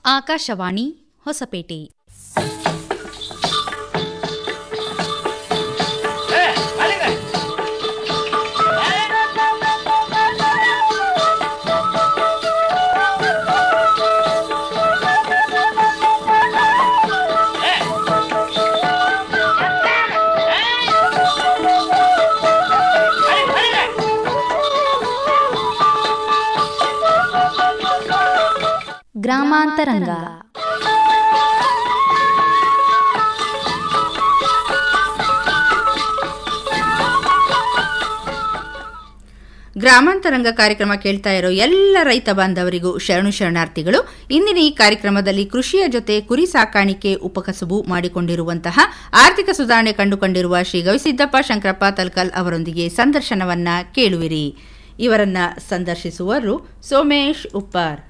ಆಕಾಶವಾಣಿ ಹೊಸಪೇಟೆ ಗ್ರಾಮಾಂತರಂಗ ಗ್ರಾಮಾಂತರಂಗ ಕಾರ್ಯಕ್ರಮ ಕೇಳ್ತಾ ಇರೋ ಎಲ್ಲ ರೈತ ಬಾಂಧವರಿಗೂ ಶರಣು ಶರಣಾರ್ಥಿಗಳು ಇಂದಿನ ಈ ಕಾರ್ಯಕ್ರಮದಲ್ಲಿ ಕೃಷಿಯ ಜೊತೆ ಕುರಿ ಸಾಕಾಣಿಕೆ ಉಪಕಸಬು ಮಾಡಿಕೊಂಡಿರುವಂತಹ ಆರ್ಥಿಕ ಸುಧಾರಣೆ ಕಂಡುಕೊಂಡಿರುವ ಶ್ರೀ ಗವಿಸಿದ್ದಪ್ಪ ಶಂಕರಪ್ಪ ತಲ್ಕಲ್ ಅವರೊಂದಿಗೆ ಸಂದರ್ಶನವನ್ನ ಕೇಳುವಿರಿ ಇವರನ್ನ ಸಂದರ್ಶಿಸುವರು ಸೋಮೇಶ್ ಉಪ್ಪಾರ್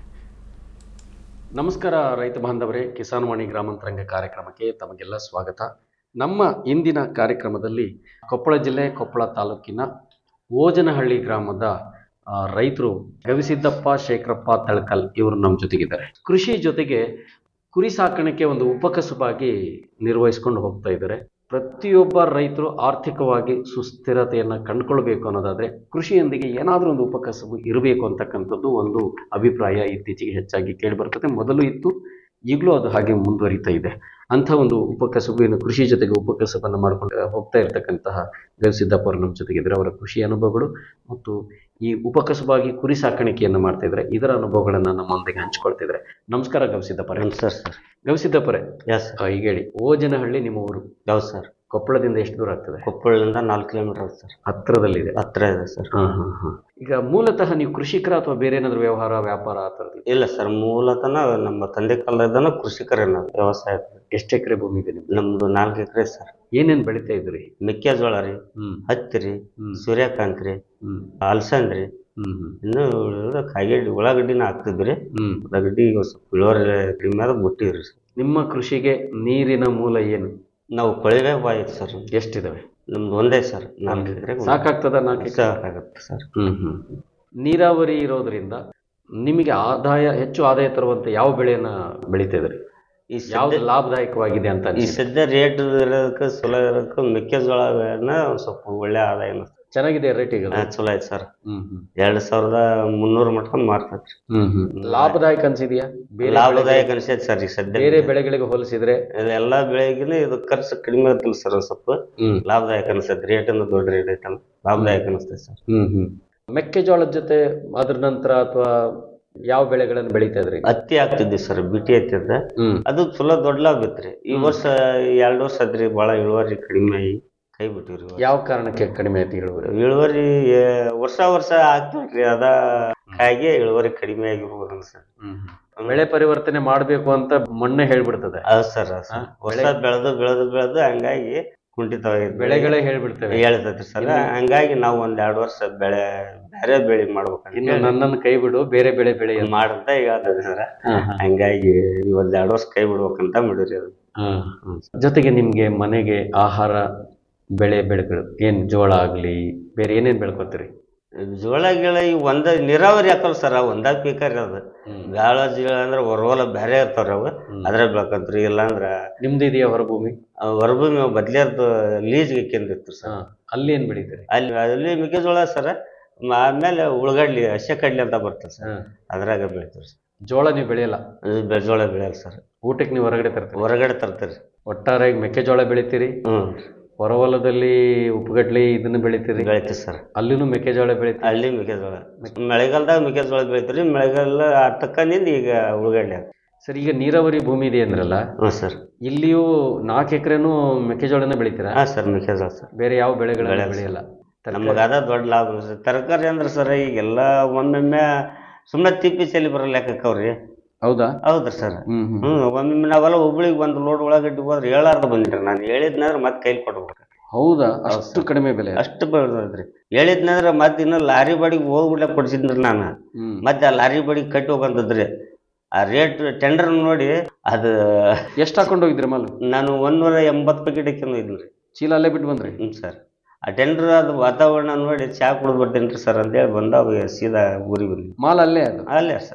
ನಮಸ್ಕಾರ ರೈತ ಬಾಂಧವರೇ ಕಿಸಾನ್ ವಾಣಿ ಗ್ರಾಮಾಂತರಂಗ ಕಾರ್ಯಕ್ರಮಕ್ಕೆ ತಮಗೆಲ್ಲ ಸ್ವಾಗತ ನಮ್ಮ ಇಂದಿನ ಕಾರ್ಯಕ್ರಮದಲ್ಲಿ ಕೊಪ್ಪಳ ಜಿಲ್ಲೆ ಕೊಪ್ಪಳ ತಾಲೂಕಿನ ಓಜನಹಳ್ಳಿ ಗ್ರಾಮದ ಆ, ರೈತರು ಗವಿಸಿದ್ದಪ್ಪ ಶೇಖರಪ್ಪ ತಳಕಲ್ ಇವರು ನಮ್ಮ ಜೊತೆಗಿದ್ದಾರೆ ಕೃಷಿ ಜೊತೆಗೆ ಕುರಿ ಸಾಕಾಣಿಕೆ ಒಂದು ಉಪಕಸುಬಾಗಿ ನಿರ್ವಹಿಸ್ಕೊಂಡು ಹೋಗ್ತಾ ಇದ್ದಾರೆ ಪ್ರತಿಯೊಬ್ಬ ರೈತರು ಆರ್ಥಿಕವಾಗಿ ಸುಸ್ಥಿರತೆಯನ್ನು ಕಂಡುಕೊಳ್ಬೇಕು ಅನ್ನೋದಾದ್ರೆ ಕೃಷಿಯೊಂದಿಗೆ ಏನಾದರೂ ಒಂದು ಉಪಕಸಬು ಇರಬೇಕು ಅಂತಕ್ಕಂಥದ್ದು ಒಂದು ಅಭಿಪ್ರಾಯ ಇತ್ತೀಚೆಗೆ ಹೆಚ್ಚಾಗಿ ಕೇಳಿಬರ್ತದೆ ಮೊದಲು ಇತ್ತು ಈಗಲೂ ಅದು ಹಾಗೆ ಮುಂದುವರಿತಾ ಇದೆ ಅಂಥ ಒಂದು ಉಪಕಸಬು ಕೃಷಿ ಜೊತೆಗೆ ಉಪಕಸಬನ್ನು ಮಾಡ್ಕೊಂಡು ಹೋಗ್ತಾ ಇರತಕ್ಕಂತಹ ಗವಿಸಿದ್ದಪ್ಪ ಅವರು ನಮ್ಮ ಜೊತೆಗಿದ್ದಾರೆ ಅವರ ಕೃಷಿ ಅನುಭವಗಳು ಮತ್ತು ಈ ಉಪಕಸಬಾಗಿ ಕುರಿ ಸಾಕಾಣಿಕೆಯನ್ನು ಮಾಡ್ತಾ ಇದ್ದಾರೆ ಇದರ ಅನುಭವಗಳನ್ನು ನಮ್ಮೊಂದಿಗೆ ಹಂಚ್ಕೊಳ್ತಿದ್ದಾರೆ ನಮಸ್ಕಾರ ಗವಿಸಿದ್ದಪ್ಪರೇ ಸರ್ ಸರ್ ಗವಿಸಿದ್ದಪ್ಪರೇ ಎಸ್ ಆ, ಈಗ ಹೇಳಿ ಓಜನಹಳ್ಳಿ ನಿಮ್ಮ ಊರು ಹೌದು ಸರ್ ಕೊಪ್ಪಳದಿಂದ ಎಷ್ಟು ದೂರ ಆಗ್ತದೆ ಕೊಪ್ಪಳದಿಂದ ನಾಲ್ಕು ಕಿಲೋಮೀಟರ್ ಆಗುತ್ತೆ ಸರ್ ಹತ್ತಿರದಲ್ಲಿದೆ ಹತ್ರ ಇದೆ ಸರ್ ಹಾ ಹಾ ಹಾ ಈಗ ಮೂಲತಃ ನೀವು ಕೃಷಿಕರ ಅಥವಾ ಬೇರೆ ಏನಾದ್ರು ವ್ಯವಹಾರ ವ್ಯಾಪಾರ ಆ ಥರದ್ದು ಇಲ್ಲ ಸರ್ ಮೂಲತಃ ನಮ್ಮ ತಂದೆ ಕಾಲದಿಂದನೂ ಕೃಷಿಕರೇ ನಾವು ವ್ಯವಸಾಯ ಎಷ್ಟು ಎಕರೆ ಭೂಮಿ ಇದೆ ನಿಮ್ದು ನಮ್ದು ನಾಲ್ಕು ಎಕರೆ ಸರ್ ಏನೇನ್ ಬೆಳಿತಾ ಇದ್ರಿ ಮೆಕ್ಕೆಜೋಳ ರೀ ಹ್ಮ್ ಹತ್ತಿ ರೀ ಹ್ಮ್ ಸೂರ್ಯಕಾಂತಿ ರೀ ಹ್ಮ್ ಅಲಸಂದಿ ರೀ ಹ್ಮ್ ಹ್ಮ್ ಇನ್ನು ಉಳಿದ ಕಾಯಿಗಡ್ಡೆ ಉಳ್ಳಾಗಡ್ಡಿನ ಹಾಕ್ತಿದ್ವಿ ಹ್ಮ್ ಉಳ್ಳಾಗಡ್ಡಿ ಈಗ ಸ್ವಲ್ಪ ಇಳುವರಿ ಕಡಿಮೆ ಆದ ಬಿಟ್ಟಿವ್ರಿ ಸರ್ ನಿಮ್ಮ ಕೃಷಿಗೆ ನೀರಿನ ಮೂಲ ಏನು ನಾವು ಕೊಳವೆ ಬಾವಿ ಐತೆ ಸರ್ ಎಷ್ಟಿದಾವೆ ನಮ್ದು ಒಂದೇ ಸರ್ ನಾಲ್ಕು ಎಕರೆ ಸಾಕಾಗ್ತದ ನಾಲ್ಕು ಎಕರೆ ಸಾಕಾಗತ್ತೆ ಸರ್ ಹ್ಮ್ ಹ್ಮ್ ನೀರಾವರಿ ಇರೋದ್ರಿಂದ ನಿಮಗೆ ಆದಾಯ ಹೆಚ್ಚು ಆದಾಯ ತರುವಂತ ಯಾವ ಬೆಳೆಯನ್ನ ಬೆಳಿತಾ ಇದ್ರಿ ಈ ಯಾವ್ದು ಸದ್ಯ ಲಾಭದಾಯಕವಾಗಿದೆ ಅಂತ ಈ ಅನ್ಸುತ್ತೆ? ಸದ್ಯ ರೇಟ್ ಇರೋದಕ್ಕೆ ಚಲೋ ಇರೋದಕ್ಕೆ ಮೆಕ್ಕೆಜೋಳನ ಒಂದ್ ಸ್ವಲ್ಪ ಒಳ್ಳೆ ಆದಾಯ ಅನ್ನಿಸ್ತದೆ. ಚೆನ್ನಾಗಿದೆ ರೇಟ್ ಈಗ ಹಾ, ಚಲೋ ಐತೆ ಸರ್ ಹ್ಮ್ ಹ್ಮ್ ಎರಡ್ ಸಾವಿರದ ಮುನ್ನೂರ ಮಟ್ಟ ಮಾರ್ತೈತ್ರಿ ಹ್ಮ್ ಹ್ಮ್ ಲಾಭದಾಯಕ ಅನ್ಸಿದ್ಯಾ ಬೇರೆ ಲಾಭದಾಯಕ ಅನ್ಸೈತೆ ಸರ್ ಈಗ ಸದ್ಯ ಬೇರೆ ಬೆಳೆಗಳಿಗೆ ಹೋಲಿಸಿದ್ರೆ ಎಲ್ಲಾ ಬೆಳೆಗಿನ ಇದು ಖರ್ಚು ಕಡಿಮೆ ಇರ್ತಲ್ಲ ಸರ್ ಒಂದ್ ಸ್ವಲ್ಪ ಹ್ಮ್ ಲಾಭದಾಯಕ ಅನ್ಸೈತೆ ರೇಟ್ ಅನ್ನು ದೊಡ್ಡ ರೇಟ್ ಐತಲ್ಲ ಲಾಭದಾಯಕ ಅನಿಸ್ತೈತೆ ಸರ್ ಹ್ಮ್ ಹ್ಮ್ ಮೆಕ್ಕೆಜೋಳದ ಜೊತೆ ಅದ್ರ ನಂತರ ಅಥವಾ ಯಾವ ಬೆಳೆಗಳನ್ನು ಬೆಳಿತಾ ಇದ್ರಿ ಹತ್ತಿ ಹಾಕ್ತಿದ್ವಿ ಸರ್ ಬಿಟಿ ಹತ್ತಿ ಅಂತ ಹ್ಮ್ ಅದು ಚಲೋ ದೊಡ್ಡ ಲಾಭ ಇತ್ರಿ ಈ ಹ್ಮ್. ವರ್ಷ ಎರಡ್ ವರ್ಷ ಆದ್ರಿ ಭಾಳ ಇಳುವರಿ ಕಡಿಮೆ ಆಗಿ ಕೈ ಬಿಟ್ಟಿವ್ರಿ ಈ ವರ್ಷ. ಯಾವ ಕಾರಣಕ್ಕೆ ಕಡಿಮೆ ಆಯ್ತು ಇಳುವರಿ ಇಳುವರಿ ಆ, ವರ್ಷ ವರ್ಷ ಆಗ್ತಿಲ್ರಿ ಅದ ಹಾಗೆ ಇಳುವರಿ ಕಡಿಮೆ ಆಗಿರ್ಬೋದು ಸರ್ ಬೆಳೆ ಪರಿವರ್ತನೆ ಮಾಡ್ಬೇಕು ಅಂತ ಮಣ್ಣೆ ಹೇಳ್ಬಿಡ್ತದೆ ಹೌದು ಸರ್ ಹಾ, ವರ್ಷ ಬೆಳೆ- ಬೆಳೆದು ಬೆಳೆದು ಬೆಳೆದು ಹಂಗಾಗಿ ಕುಂಠಿತವಾಗಿದೆ ಬೆಳೆಗಳೇ ಹೇಳ್ಬಿಡ್ತವೆ ಹೇಳ್ತೈತಿ ಸರ್ ಇನ್ನು- ಹಂಗಾಗಿ ನಾವು ಒಂದ್ ಎರಡ್ ವರ್ಷ ಬೆಳೆ ಬೇರೆ ಬೆಳೆ ಮಾಡ್ಬೇಕಂತ ಇನ್ನು ನನ್ನನ್ನು ಕೈ ಬಿಡು ಬೇರೆ ಬೆಳೆ ಬೆಳೆ ಅಂತ. ಮಾಡಂತ ಹೇಳ್ತೈತಿ ಸರ್ ಹಾ, ಹಾ. ಹಂಗಾಗಿ ಈ ಒಂದ್ ಎರಡ್ ವರ್ಷ ಕೈ ಬಿಡ್ಬೇಕಂತ ಮಾಡಿರಿ ಅದು ಹಾ, ಹಾ. ಜೊತೆಗೆ ನಿಮ್ಗೆ ಮನೆಗೆ ಆಹಾರ ಬೆಳೆ ಬೆಳೆಗಳು ಏನ್ ಜೋಳ ಆಗ್ಲಿ ಬೇರೆ ಏನೇನ್ ಬೆಳ್ಕೊತೀರಿ ಜೋಳ ಗಿಳ ಈ ಒಂದ ನೀರಾವರಿ ಹಾಕಲ್ಲ ಸರ್ ಒಂದ ಪೀಕರಿ ಅದು ಗಾಳ ಜೀಳ ಅಂದ್ರ ಹೊರವಲ ಬೇರೆ ಇರ್ತಾವ್ರಿ ಅವು ಅದ್ರ ಬೆಳ್ಕಂತ್ರಿ ಇಲ್ಲಾಂದ್ರ ನಿಮ್ದು ಇದೆಯಾ ಹೊರಭೂಮಿ ಹೊರಭೂಮಿ ಬದ್ಲಿಯರ್ದು ಲೀಸ್ಗೆ ಇಕ್ಕಿಂದಿತ್ತು ಸರ್ ಹಾ, ಅಲ್ಲಿ ಏನ್ ಬೆಳಿತೀರಿ ಅಲ್ಲಿ ಅಲ್ಲಿ ಮೆಕ್ಕೆಜೋಳ ಸರ್ ಆಮೇಲೆ ಉಳ್ಳಗಡ್ಲಿ ಹಸೆ ಕಡ್ಲಿ ಅಂತ ಬರ್ತದೆ ಸರ್ ಹಾ. ಅದ್ರಾಗ ಬೆಳಿತೀವಿ ಸರ್ ಜೋಳ ನೀವು ಬೆಳೆಯಲ್ಲ ಅದು ಬೆ- ಜೋಳ ಬೆಳೆಯಲ್ಲ ಸರ್ ಊಟಕ್ಕೆ ನೀವು ಹೊರಗಡೆ ತರ್ತೀರಿ ಹೊರಗಡೆ ತರ್ತೀರಿ ಒಟ್ಟಾರೆಯಾಗಿ ಮೆಕ್ಕೆಜೋಳ ಬೆಳಿತೀರಿ ಹ್ಮ್ ಹೊರವಲದಲ್ಲಿ ಉಪ್ಪುಗಡ್ಲಿ ಇದನ್ನ ಬೆಳಿತೀರಿ ಬೆಳಿತೀವಿ ಸರ್ ಅಲ್ಲಿನೂ ಮೆಕ್ಕೆಜೋಳ ಬೆಳಿತೀರಿ ಅಲ್ಲಿ ಮೆಕ್ಕೆಜೋಳ ಮಳೆಗಾಲದಾಗ ಮೆಕ್ಕೆಜೋಳ ಬೆಳಿತೀರಿ ಮಳೆಗಾಲ ತಕ್ಕನಿಂದ ಈಗ ಉಳ್ಳಗಡ್ಲಿ ಹಾಕ್ತೀವಿ. ಸರ್ ಈಗ ನೀರಾವರಿ ಭೂಮಿ ಇದೆ ಅಂದ್ರಲ್ಲ ಹ್ಞೂ ಸರ್ ಇಲ್ಲಿಯೂ ನಾಲ್ಕು ಎಕರೆನೂ ಮೆಕ್ಕೆಜೋಳನ ಬೆಳಿತೀರಾ ಹಾಂ ಸರ್ ಮೆಕ್ಕೆಜೋಳ ಸರ್ ಬೇರೆ ಯಾವ ಬೆಳೆಗಳನ್ನ ಬೆಳೆಯಲ್ಲ ಬೆಳೆಯಲ್ಲ ನಮಗೆ ಅದ ದೊಡ್ಡ ಲಾಭ ಸರ್ ತರಕಾರಿ ಅಂದ್ರೆ ಸರ್ ಈಗೆಲ್ಲ ಒಮ್ಮೊಮ್ಮೆ ಸುಮ್ಮನೆ ತಿಪ್ಪಿ ಚಲಿ ಬರೋ ಲೆಕ್ಕಕ್ಕವ್ರಿ ಹೌದಾ ಹೌದ್ರಿ ಸರ್ ಹ್ಮ್ ಹ್ಮ್ ಹ್ಞೂ ಒಮ್ಮೊಮ್ಮೆ ನಾವೆಲ್ಲ ಹುಬ್ಳಿಗೆ ಒಂದು ಲೋಡ್ ಉಳ್ಳಾಗಡ್ಡಿ ಹೋದ್ರೆ ಹೇಳಾರ್ದ ಬಂದ್ರಿ ನಾನು ಹೇಳಿದ್ನಂದ್ರೆ ಮತ್ತೆ ಕೈಲಿ ಕೊಡ್ಬೇಕು ಹೌದಾ ಅಷ್ಟು ಕಡಿಮೆ ಬೆಲೆ ಅಷ್ಟು ಬೆಳೆದ್ರಿ ಹೇಳಿದ್ನಂದ್ರೆ ಮತ್ತೆ ಇನ್ನು ಲಾರಿ ಬಾಡಿಗೆ ಹೋಗ್ಬಿಡ್ಲಕ್ಕೆ ಕೊಡ್ಸಿದ್ರಿ ನಾನು ಹ್ಮ್ ಮತ್ತೆ ಆ ಲಾರಿ ಬಾಡಿಗೆ ಕಟ್ಟಿ ಹೋಗಂತದ್ರಿ ಆ ರೇಟ್ ಟೆಂಡರ್ ನೋಡಿ ಅದು ಎಷ್ಟು ಹಾಕೊಂಡು ಹೋಗಿದ್ರಿ ಮಾಲು ನಾನು ಒಂದೂರ ಎಂಬತ್ತು ಪ್ಯಾಕೆಟ್ ಹಾಕ್ಯಂದು ಇದ್ರಿ ಚೀಲ ಅಲ್ಲೇ ಬಿಟ್ಟು ಬಂದ್ರಿ ಹ್ಞೂ ಸರ್ ಆ ಟೆಂಡರ್ ಅದು ವಾತಾವರಣ ನೋಡಿ ಚಾ ಕುಡಿದು ಬರ್ತೇನೆ ರೀ ಸರ್ ಅಂತೇಳಿ ಬಂದ ಅವಾಗ ಸೀದಾ ಊರಿಗೆ ಬಂದ್ವಿ ಮಾಲ್ ಅಲ್ಲೇ ಅದು ಅಲ್ಲೇ ಸರ್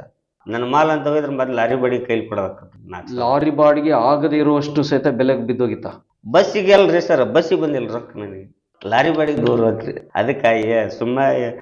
ನನ್ನ ಮಾಲ್ ಅಂತ ಹೋಗಿದ್ರೆ ಮೊದ್ಲು ಲಾರಿ ಬಡಿ ಕೈಲಿ ಕೊಡಬೇಕು ನಾಲ್ಕು ಸಾವಿರ. ಲಾರಿ ಬಾಡಿಗೆ ಆಗದೇ ಇರುವಷ್ಟು ಸಹಿತ ಬೆಲೆಗೆ ಬಿದ್ದೋಗಿತ್ತ ಬಸ್ಸಿಗೆ ಅಲ್ರಿ ಸರ್ ಬಸ್ಸಿಗೆ ಬಂದಿಲ್ಲ ರೊಕ್ಕ ನನಗೆ ಲಾರಿ ಬಾಡಿಗೆ ದೂರ ಹೋಗ್ರಿ ಅದಕ್ಕಾಗಿ ಸುಮ್ಮ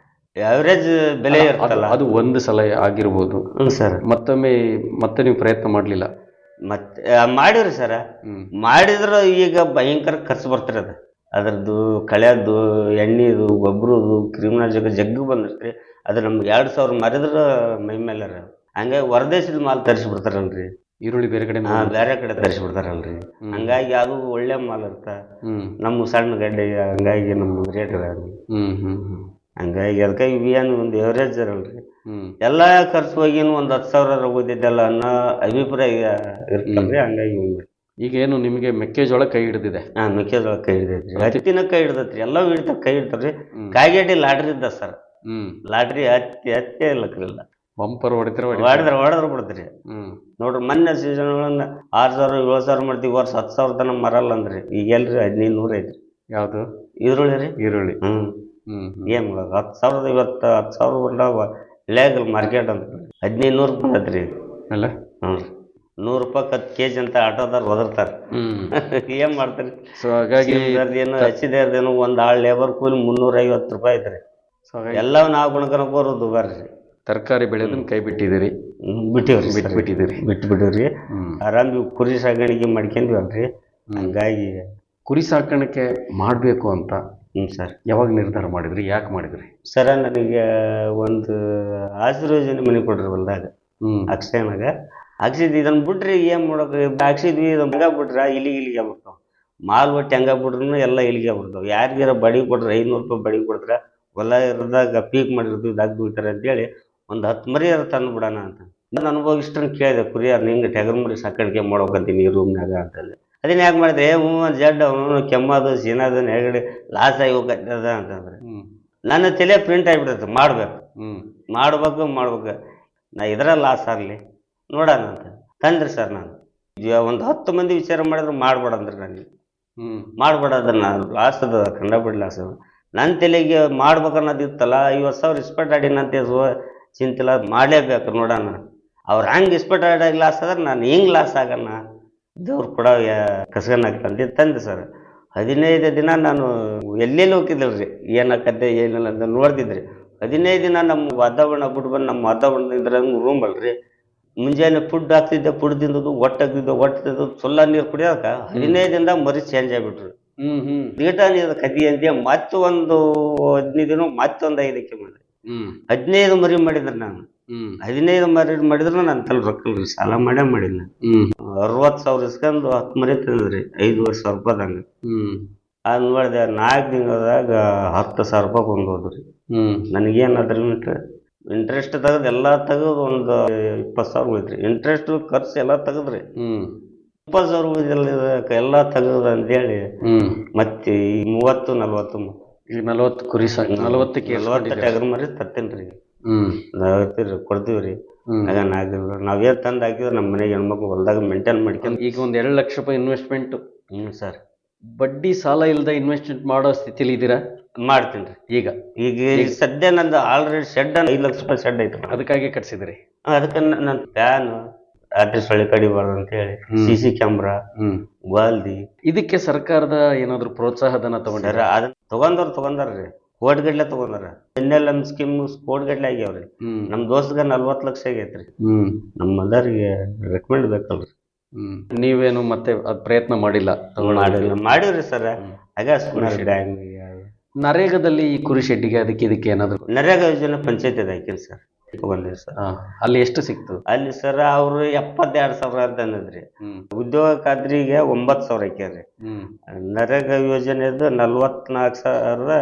ಅವರೇಜ್ ಬೆಲೆ ಇರ್ತಲ್ಲ ಅದು ಒಂದು ಸಲ ಆಗಿರ್ಬೋದು ಹ್ಞೂ ಸರ್ ಮತ್ತೊಮ್ಮೆ ಮತ್ತೆ ನೀವು ಪ್ರಯತ್ನ ಮಾಡ್ಲಿಲ್ಲ ಮತ್ತೆ ಆ, ಮಾಡಿವ್ರಿ ಸರ ಹ್ಮ್ ಮಾಡಿದ್ರೆ ಈಗ ಭಯಂಕರ ಖರ್ಚು ಬರ್ತಿರಿ ಅದು ಅದ್ರದ್ದು ಕಳೆಯದ್ದು ಎಣ್ಣೆದು ಗೊಬ್ಬರದು ಕ್ರಿಮಿನಾಶಕ ಜಗ್ಗು ಬಂದಿರ್ತೀರಿ ಅದು ನಮ್ಗೆ ಎರಡು ಸಾವಿರ ಮರಿದ್ರೆ ಮೈ ಮೇಲೆ ರೀ ಹಂಗಾಗಿ ಹೊರದೇಶದ ಮಾಲ್ ತರಿಸಿ ಬಿಡ್ತಾರಲ್ರಿ ಈರುಳ್ಳಿ ಬೇರೆ ಕಡೆ ಹಾ ಬೇರೆ ಕಡೆ ತರಿಸಿ ಬಿಡ್ತಾರಲ್ರಿ ಹಂಗಾಗಿ ಅದು ಒಳ್ಳೆ ಮಾಲ್ ಇರ್ತ ಹ್ಮ್ ನಮ್ಮ ಸಣ್ಣ ಗಡ್ಡೆ ಹಂಗಾಗಿ ನಮ್ಮ ರೇಟ್ ಇರಲ್ಲ ಹ್ಮ್ ಹ್ಮ್ ಹ್ಮ್ ಹಂಗಾಗಿ ಅದಕ್ಕೆ ಇವೇನು ಒಂದು ಎವರೇಜ್ ಇರಲ್ರಿ ಹ್ಮ್ ಎಲ್ಲ ಖರ್ಚು ಹೋಗಿನ ಒಂದು ಹತ್ತು ಸಾವಿರ ಓದಿದ್ದಲ್ಲ ಅನ್ನೋ ಅಭಿಪ್ರಾಯ ಇರ್ತಲ್ರಿ ಹಂಗಾಗಿ ಈಗ ಏನು ನಿಮಗೆ ಮೆಕ್ಕೆಜೋಳ ಕೈ ಹಿಡಿದಿದೆ ಹಾ ಮೆಕ್ಕೆಜೋಳ ಕೈ ಹಿಡಿದೈತ್ರಿ ಹತ್ತಿನ ಕೈ ಹಿಡ್ದೈತ್ರಿ ಎಲ್ಲ ಹಿಡಿತ ಕೈ ಹಿಡ್ತಾರ್ರಿ ಹ್ಮ್. ಕಾಯಿಗಡ್ಡಿ ಲಾಟ್ರಿ ಇದ್ದ ಸರ್ ಹ್ಮ್ ಲಾಟ್ರಿ ಹತ್ತಿ ಹತ್ತೇ ಇಲ್ಲಕ್ರಿಲ್ಲ ಬಂಪರ್ ಹೊಡಿತಾರೆ ಹೊಡೆದ್ರೆ ಹೊಡೆದ್ರೆ ಬಿಡ್ತೀರಿ ಹ್ಮ್ ನೋಡ್ರಿ ಮೊನ್ನೆ ಸೀಸನ್ ಒಳಗೆ ಆರು ಸಾವಿರ ಏಳು ಸಾವಿರ ಮಾಡ್ತೀವಿ ವರ್ಷ ಹತ್ತು ಸಾವಿರ ತನಕ ಮರಲ್ಲ ಅಂದ್ರಿ ಈಗ ಎಲ್ರಿ ಹದಿನೈದು ನೂರ ಐತ್ರಿ ಯಾವ್ದು ಈರುಳ್ಳಿ ರೀ ಈರುಳ್ಳಿ ಹ್ಮ್ ಹ್ಮ್ ಹ್ಮ್. ಏನ್ ಮಾಡೋದು ಹತ್ತು ಸಾವಿರದ ಇವತ್ತು ಹತ್ತು ಸಾವಿರ ಬಂದಾಗ ಇಳ್ಯಾಗಲ್ ಮಾರ್ಕೆಟ್ ಅಂತ ಹದಿನೈದು ನೂರು ಬಂದೈತ್ರಿ ಈಗ ಅಲ್ಲ ಹ್ಞೂ ರೀ ನೂರು ರೂಪಾಯಿ ಹತ್ತು ಕೆ ಜಿ ಅಂತ ಆಟೋದಾರ ಒದರ್ತಾರೆ ಹ್ಮ್ ಏನ್ ಮಾಡ್ತಾರೆ ಸೊ ಹಾಗಾಗಿ ಏನು ಹಚ್ಚಿದೇನು ಒಂದು ಆಳ್ ಲೇಬರ್ ಕೂಲಿ ಮುನ್ನೂರ ಐವತ್ತು ರೂಪಾಯಿ ಐತ್ರಿ ಸೊ ಹಾಗಾಗಿ ಎಲ್ಲವೂ ನಾವು ಗುಣಕನ ಬರೋ ದುಬಾರಿ ರೀ ತರಕಾರಿ ಬೆಳೆದನ್ನ ಕೈ ಬಿಟ್ಟಿದ್ದೀರಿ ಹ್ಮ್, ಬಿಟ್ಟಿವ್ರಿ ಸರ್. ಬಿಟ್ಟು ಬಿಟ್ಟಿದ್ದೀರಿ ಬಿಟ್ಟು ಬಿಟ್ಟಿವ್ರಿ ಹ್ಮ್ ಆರಾಮ್ ಇವ್ ಕುರಿ ಸಾಗಾಣಿಕೆ ಮಾಡ್ಕೊಂಡ್ವಲ್ರಿ ಹಂಗಾಗಿ ಕುರಿ ಸಾಕಾಣಿಕೆ ಮಾಡಬೇಕು ಅಂತ ಹ್ಞೂ ಸರ್ ಯಾವಾಗ ನಿರ್ಧಾರ ಮಾಡಿದ್ರಿ ಯಾಕೆ ಮಾಡಿದ್ರಿ ಸರ ನನಗೆ ಒಂದು ಆಶೀರ್ವಚನೆ ಮನೆ ಕೊಡ್ರಿ ಹೊಲ್ದಾಗ ಹ್ಮ್ ಅಕ್ಷಯನಾಗ ಹಾಕ್ಸಿದ್ವಿ ಇದನ್ನ ಬಿಟ್ರಿ ಏನ್ ಮಾಡೋಕೆ ಹಾಕ್ಸಿದ್ವಿ ಇದನ್ನ ಹಂಗ ಬಿಟ್ರ ಇಲ್ಲಿಗೆ ಇಲ್ಲಿಗೆ ಆಗ್ಬಿಡ್ತಾವ ಮಾಲ್ ಒಟ್ಟು ಹೆಂಗ ಬಿಟ್ರು ಎಲ್ಲ ಇಲ್ಲಿಗೆ ಆಗ್ಬಿಡ್ತಾವ ಯಾರಿಗಾರ ಬಡಿ ಕೊಟ್ರೆ ಐನೂರು ರೂಪಾಯಿ ಬಡಿ ಕೊಡ್ತಾರ ಹೊಲ ಇರದಾಗ ಪೀಕ್ ಮಾಡಿರ್ತೀವಿ ದಾಗ್ ಬಿಡ್ತಾರೆ ಅಂತೇಳಿ ಒಂದು ಹತ್ತು ಮರಿ ತಂದು ಬಿಡೋಣ ಅಂತ ನನ್ನ ಅನುಭವ ಇಷ್ಟನ್ನು ಕೇಳಿದೆ ಕುರಿಯಾರ ನಿಂಗೆ ಟಗರ್ ಮರಿ ಸಾಕಾಣಿಕೆ ಮಾಡ್ಬೇಕಂತೀನಿ ಈ ರೂಮ್ನಾಗ ಅಂತಂದೆ ಅದನ್ನ ಯಾಕೆ ಮಾಡಿದ್ರೆ ಹ್ಞೂ ಜಡ್ ಅವನು ಕೆಮ್ಮದು ಸೀನದು ನೆಗಡಿ ಲಾಸ್ ಆಗಿ ಹೋಗತ್ತದ ಅಂತಂದ್ರೆ ಹ್ಮ್ ನನ್ನ ತಲೆ ಪ್ರಿಂಟ್ ಆಗಿಬಿಡುತ್ತೆ ಮಾಡ್ಬೇಕು ಹ್ಮ್ ಮಾಡ್ಬೇಕು ಮಾಡ್ಬೇಕು ನಾ ಇದ್ರ ಲಾಸ್ ಆಗಲಿ ನೋಡೋಣ ಅಂತ ತಂದ್ರಿ ಸರ್ ನಾನು ಒಂದು ಹತ್ತು ಮಂದಿ ವಿಚಾರ ಮಾಡಿದ್ರೆ ಮಾಡ್ಬೇಡಂದ್ರಿ ನನಗೆ ಹ್ಮ್ ಮಾಡ್ಬೇಡ ಅದನ್ನ ಲಾಸ್ ಅದ ಕಂಡಬಿಡ್ ಲಾಸ್ ಅದ ನನ್ನ ತಲೆಗೆ ಮಾಡ್ಬೇಕು ಅನ್ನೋದಿತ್ತಲ್ಲ ಐವತ್ತು ಸಾವಿರ ಇಸ್ಪೆಟ್ ಆಡಿನಂತೆ ಚಿಂತಿಲ್ಲ ಮಾಡಲೇಬೇಕು ನೋಡೋಣ ಅವ್ರು ಹಂಗೆ ಇಸ್ಪೆಟ್ ಆಡಾಗ ಲಾಸ್ ಆದ್ರೆ ನಾನು ಹಿಂಗೆ ಲಾಸ್ ಆಗಣ ದೇವ್ರು ಕೂಡ ಕಸ್ಕೊಂಡಾಗ್ತಂತ ತಂದೆ ಸರ್ ಹದಿನೈದು ದಿನ ನಾನು ಎಲ್ಲೆಲ್ಲಿ ಹೋಗಿದ್ದಿಲ್ರಿ ಏನಾಕತ್ತೆ ಏನಿಲ್ಲ ಅಂತ ನೋಡ್ತಿದ್ರಿ ಹದಿನೈದು ದಿನ ನಮ್ಮ ವಾತಾವರಣ ಬಿಟ್ಟು ಬಂದು ನಮ್ಮ ವಾತಾವರಣದಿಂದ ರೂಮ್ ಅಲ್ರಿ ಮುಂಜಾನೆ ಫುಡ್ ಹಾಕ್ತಿದ್ದೆ ಫುಡ್ ತಿಂದದ್ದು ಒಟ್ಟಾಗ್ತಿದ್ದೆ ಒಟ್ಟು ತಿಂದದ್ದು ಸುಲ್ಲ ನೀರು ಕುಡಿಯೋಕೆ ಹದಿನೈದು ದಿನದಾಗ ಮರಿ ಚೇಂಜ್ ಆಗಿಬಿಟ್ರು ಹ್ಮ್ ಹ್ಮ್ ದೀಟ ನೀರು ಕದಿ ಅಂತ ಮತ್ತೆ ಒಂದು ಹದಿನೈದು ದಿನ ಮತ್ತೊಂದು ಐದಕ್ಕೆ ಮಾಡಿದೆ ಹ್ಮ್ ಹದಿನೈದು ಮರಿ ಮಾಡಿದ್ರೆ ನಾನು ಹ್ಮ್ ಹದಿನೈದು ಮರಿ ಮಾಡಿದ್ರೆ ನನ್ನ ತಲೆ ರೊಕ್ಕ ಇಲ್ರಿ ಸಾಲ ಮಾಡೇ ಮಾಡಿಲ್ಲ ಹ್ಮ್ ಅರವತ್ತು ಸಾವಿರ ಇಸ್ಕೊಂಡು ಹತ್ತು ಮರಿ ತಂದ್ರಿ ಐದುವರೆ ಸಾವಿರ ರೂಪಾಯಿದಂಗೆ ಹ್ಮ್ ಅದು ನೋಡಿದೆ ನಾಲ್ಕು ದಿನದಾಗ ಹತ್ತು ಸಾವಿರ ರೂಪಾಯಿ ಬಂದು ಹೋದ್ರಿ ಹ್ಮ್ ನನಗೇನು ಅದ್ರ ಇಂಟ್ರೆಸ್ಟ್ ತೆಗೆದು ಎಲ್ಲ ತೆಗೆದು ಒಂದು ಇಪ್ಪತ್ತು ಸಾವಿರ ಉಳಿದ್ರಿ ಇಂಟ್ರೆಸ್ಟ್ ಖರ್ಚು ಎಲ್ಲ ತೆಗೆದ್ರಿ ಹ್ಮ್ ಇಪ್ಪತ್ತು ಸಾವಿರ ಉಳಿದಿಲ್ಲ ಇದಕ್ಕೆ ಎಲ್ಲ ತೆಗೆದು ಅಂತೇಳಿ ಹ್ಮ್ ಮತ್ತೆ ಈ ಮೂವತ್ತು ನಲ್ವತ್ತು ಈಗ ನಲವತ್ತು ಕುರಿ ಸಾಕ್ ನಲವತ್ತಕ್ಕೆ ನಲ್ವತ್ತು ಟಗರ್ ಮರಿ ತತ್ತೇನ್ರಿ ಹ್ಮ್ ನಾವಿರ್ತೀರಿ ಕೊಡ್ತೀವಿ ರೀ ಹ್ಮ್ ಆಗ ನಾಲ್ಕು ನಾವೇನು ತಂದು ಹಾಕಿದ್ರೆ ನಮ್ಮ ಮನೆಗೆ ಹೆಣ್ಮಕ್ಳು ಹೊಲ್ದಾಗ ಮೇಂಟೈನ್ ಮಾಡ್ಕೊಂಡು ಈಗ ಒಂದ್ ಎರಡು ಲಕ್ಷ ರೂಪಾಯಿ ಇನ್ವೆಸ್ಟ್ಮೆಂಟ್ ಹ್ಞೂ ಸರ್ ಬಡ್ಡಿ ಸಾಲ ಇಲ್ಲದೆ ಇನ್ವೆಸ್ಟ್ಮೆಂಟ್ ಮಾಡೋ ಸ್ಥಿತಿಲಿ ಇದ್ದೀರಾ ಮಾಡ್ತೀನಿ ರೀ ಈಗ ಈಗ ಈಗ ಸದ್ಯ ನಂದು ಆಲ್ರೆಡಿ ಶೆಡ್ ಐದು ಲಕ್ಷ ರೂಪಾಯಿ ಶೆಡ್ ಐತೆ ಅದಕ್ಕಾಗಿ ಕಟ್ಸಿದ್ರಿ ಅದಕ್ಕೆ ನನ್ನ ಫ್ಯಾನ್ ರಾತ್ರಿ ಸೊಳ್ಳೆ ಕಡಿಬಾರ್ದು ಅಂತ ಹೇಳಿ ಸಿ ಸಿ ಕ್ಯಾಮ್ರಾ ಹ್ಮ್ ವಾಲ್ದಿ ಇದಕ್ಕೆ ಸರ್ಕಾರದ ಏನಾದ್ರು ಪ್ರೋತ್ಸಾಹಧನ ಸರ್ ತಗೊಂಡ್ರ ಅದನ್ನ ತಗೊಂಡವ್ರು ತಗೊಂಡಾರ್ರಿ ಕೋಟ್ ಗಟ್ಲೆ ತಗೊಂಡಾರ ಎನ್ ಎಲ್ ಎಮ್ ಸ್ಕೀಮ್ ಕೋಟ್ ಗಟ್ಲೆ ಆಗ್ಯಾವ್ರಿ ಹ್ಮ್ ನಮ್ಮ ದೋಸ್ತಗ ನಲ್ವತ್ತು ಲಕ್ಷ ಆಗೈತ್ರಿ ಹ್ಮ್ ನಮ್ಮ ಮದರ್ಗೆ ರೆಕಮೆಂಡ್ ಬೇಕಲ್ರಿ ಹ್ಮ್ ನೀವೇನು ಮತ್ತೆ ಅದ್ ಪ್ರಯತ್ನ ಮಾಡಿಲ್ಲ ಮಾಡಿಲ್ಲ ಮಾಡಿವ್ರಿ ಸರ್ ಹ್ಮ್. ಆಗ ಸುಮಾರು ಬ್ಯಾಂಕ್ ನರೇಗಾದಲ್ಲಿ ಈ ಕುರಿ ಶೆಡ್ಡಿಗೆ ಅದಕ್ಕೆ ಇದಕ್ಕೆ ಏನಾದ್ರು ನರೇಗಾ ಯೋಜನೆ ಪಂಚಾಯತ್ ಹಾಕಿನಿ ಸರ್ ತಗೊಂಡಿರಿ ಸರ್ ಹಾ, ಅಲ್ಲಿ ಎಷ್ಟು ಸಿಕ್ತು ಅಲ್ಲಿ ಸರ್ ಅವರು ಎಪ್ಪತ್ತೆರಡು ಸಾವಿರ ಅಂತ ಅಂದಿದ್ರಿ ಹ್ಮ್ ಉದ್ಯೋಗ ಖಾತ್ರಿಗೆ ಒಂಬತ್ತು ಸಾವಿರ ಹಾಕ್ಯಾರ್ರಿ ಹ್ಮ್ ನರೇಗಾ ಯೋಜನೆದು ನಲ್ವತ್ನಾಲ್ಕು ಸಾವಿರದ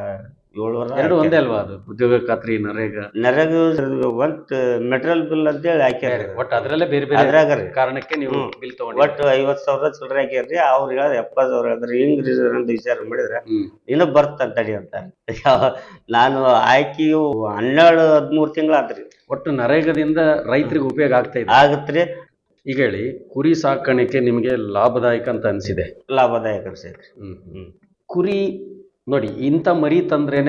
ಏಳ್ನೂರ ಎರಡು ಒಂದೇ ಅಲ್ವಾ ಅದು ಉದ್ಯೋಗ ಖಾತ್ರಿ ನರೇಗಾ ನರೇಗಾ ಯೋಜನೆ ಒಟ್ಟು ಮೆಟೀರಿಯಲ್ ಬಿಲ್ ಅಂತೇಳಿ ಹಾಕ್ಯಾರ ಒಟ್ಟು ಅದ್ರಲ್ಲೇ ಬೇರೆ ಬೇರೆ ಅದ್ರಾಗ ರೀ ಕಾರಣಕ್ಕೆ ನೀವು ಹ್ಮ್. ಬಿಲ್ ತಗೊಂಡ್ರಿ ಒಟ್ಟು ಐವತ್ತು ಸಾವಿರ ಚಿಲ್ಲರೆ ಹಾಕ್ಯಾರ್ರಿ ಅವ್ರು ಹೇಳ ಎಪ್ಪತ್ತು ಸಾವಿರ ಹೇಳಿದ್ರೆ ಹಿಂಗ್ ರೀಸನ್ ಅಂತ ವಿಚಾರ ಮಾಡಿದ್ರೆ ಹ್ಮ್ ಇನ್ನು ಬರ್ತಂತ ತಡಿ ಅಂತ ಯಾವ- ನಾನು ಆಯ್ಕೆಯು ಹನ್ನೆರಡು ಹದಿಮೂರು ತಿಂಗಳು ಆತ್ರಿ ಒಟ್ಟು ನರೇಗಾದಿಂದ ರೈತರಿಗೆ ಉಪಯೋಗ ಆಗ್ತಾ ಇದೆ ಆಗತ್ರಿ ಈಗ ಹೇಳಿ ಕುರಿ ಸಾಕಾಣಿಕೆ ನಿಮಗೆ ಲಾಭದಾಯಕ ಅಂತ ಅನ್ಸಿದೆ ಲಾಭದಾಯಕ ಅನ್ಸೈತ್ರಿ ಹ್ಮ್ ಹ್ಮ್ ಕುರಿ ನೋಡಿ ಇಂಥ ಮರಿ ತಂದ್ರೇನೆ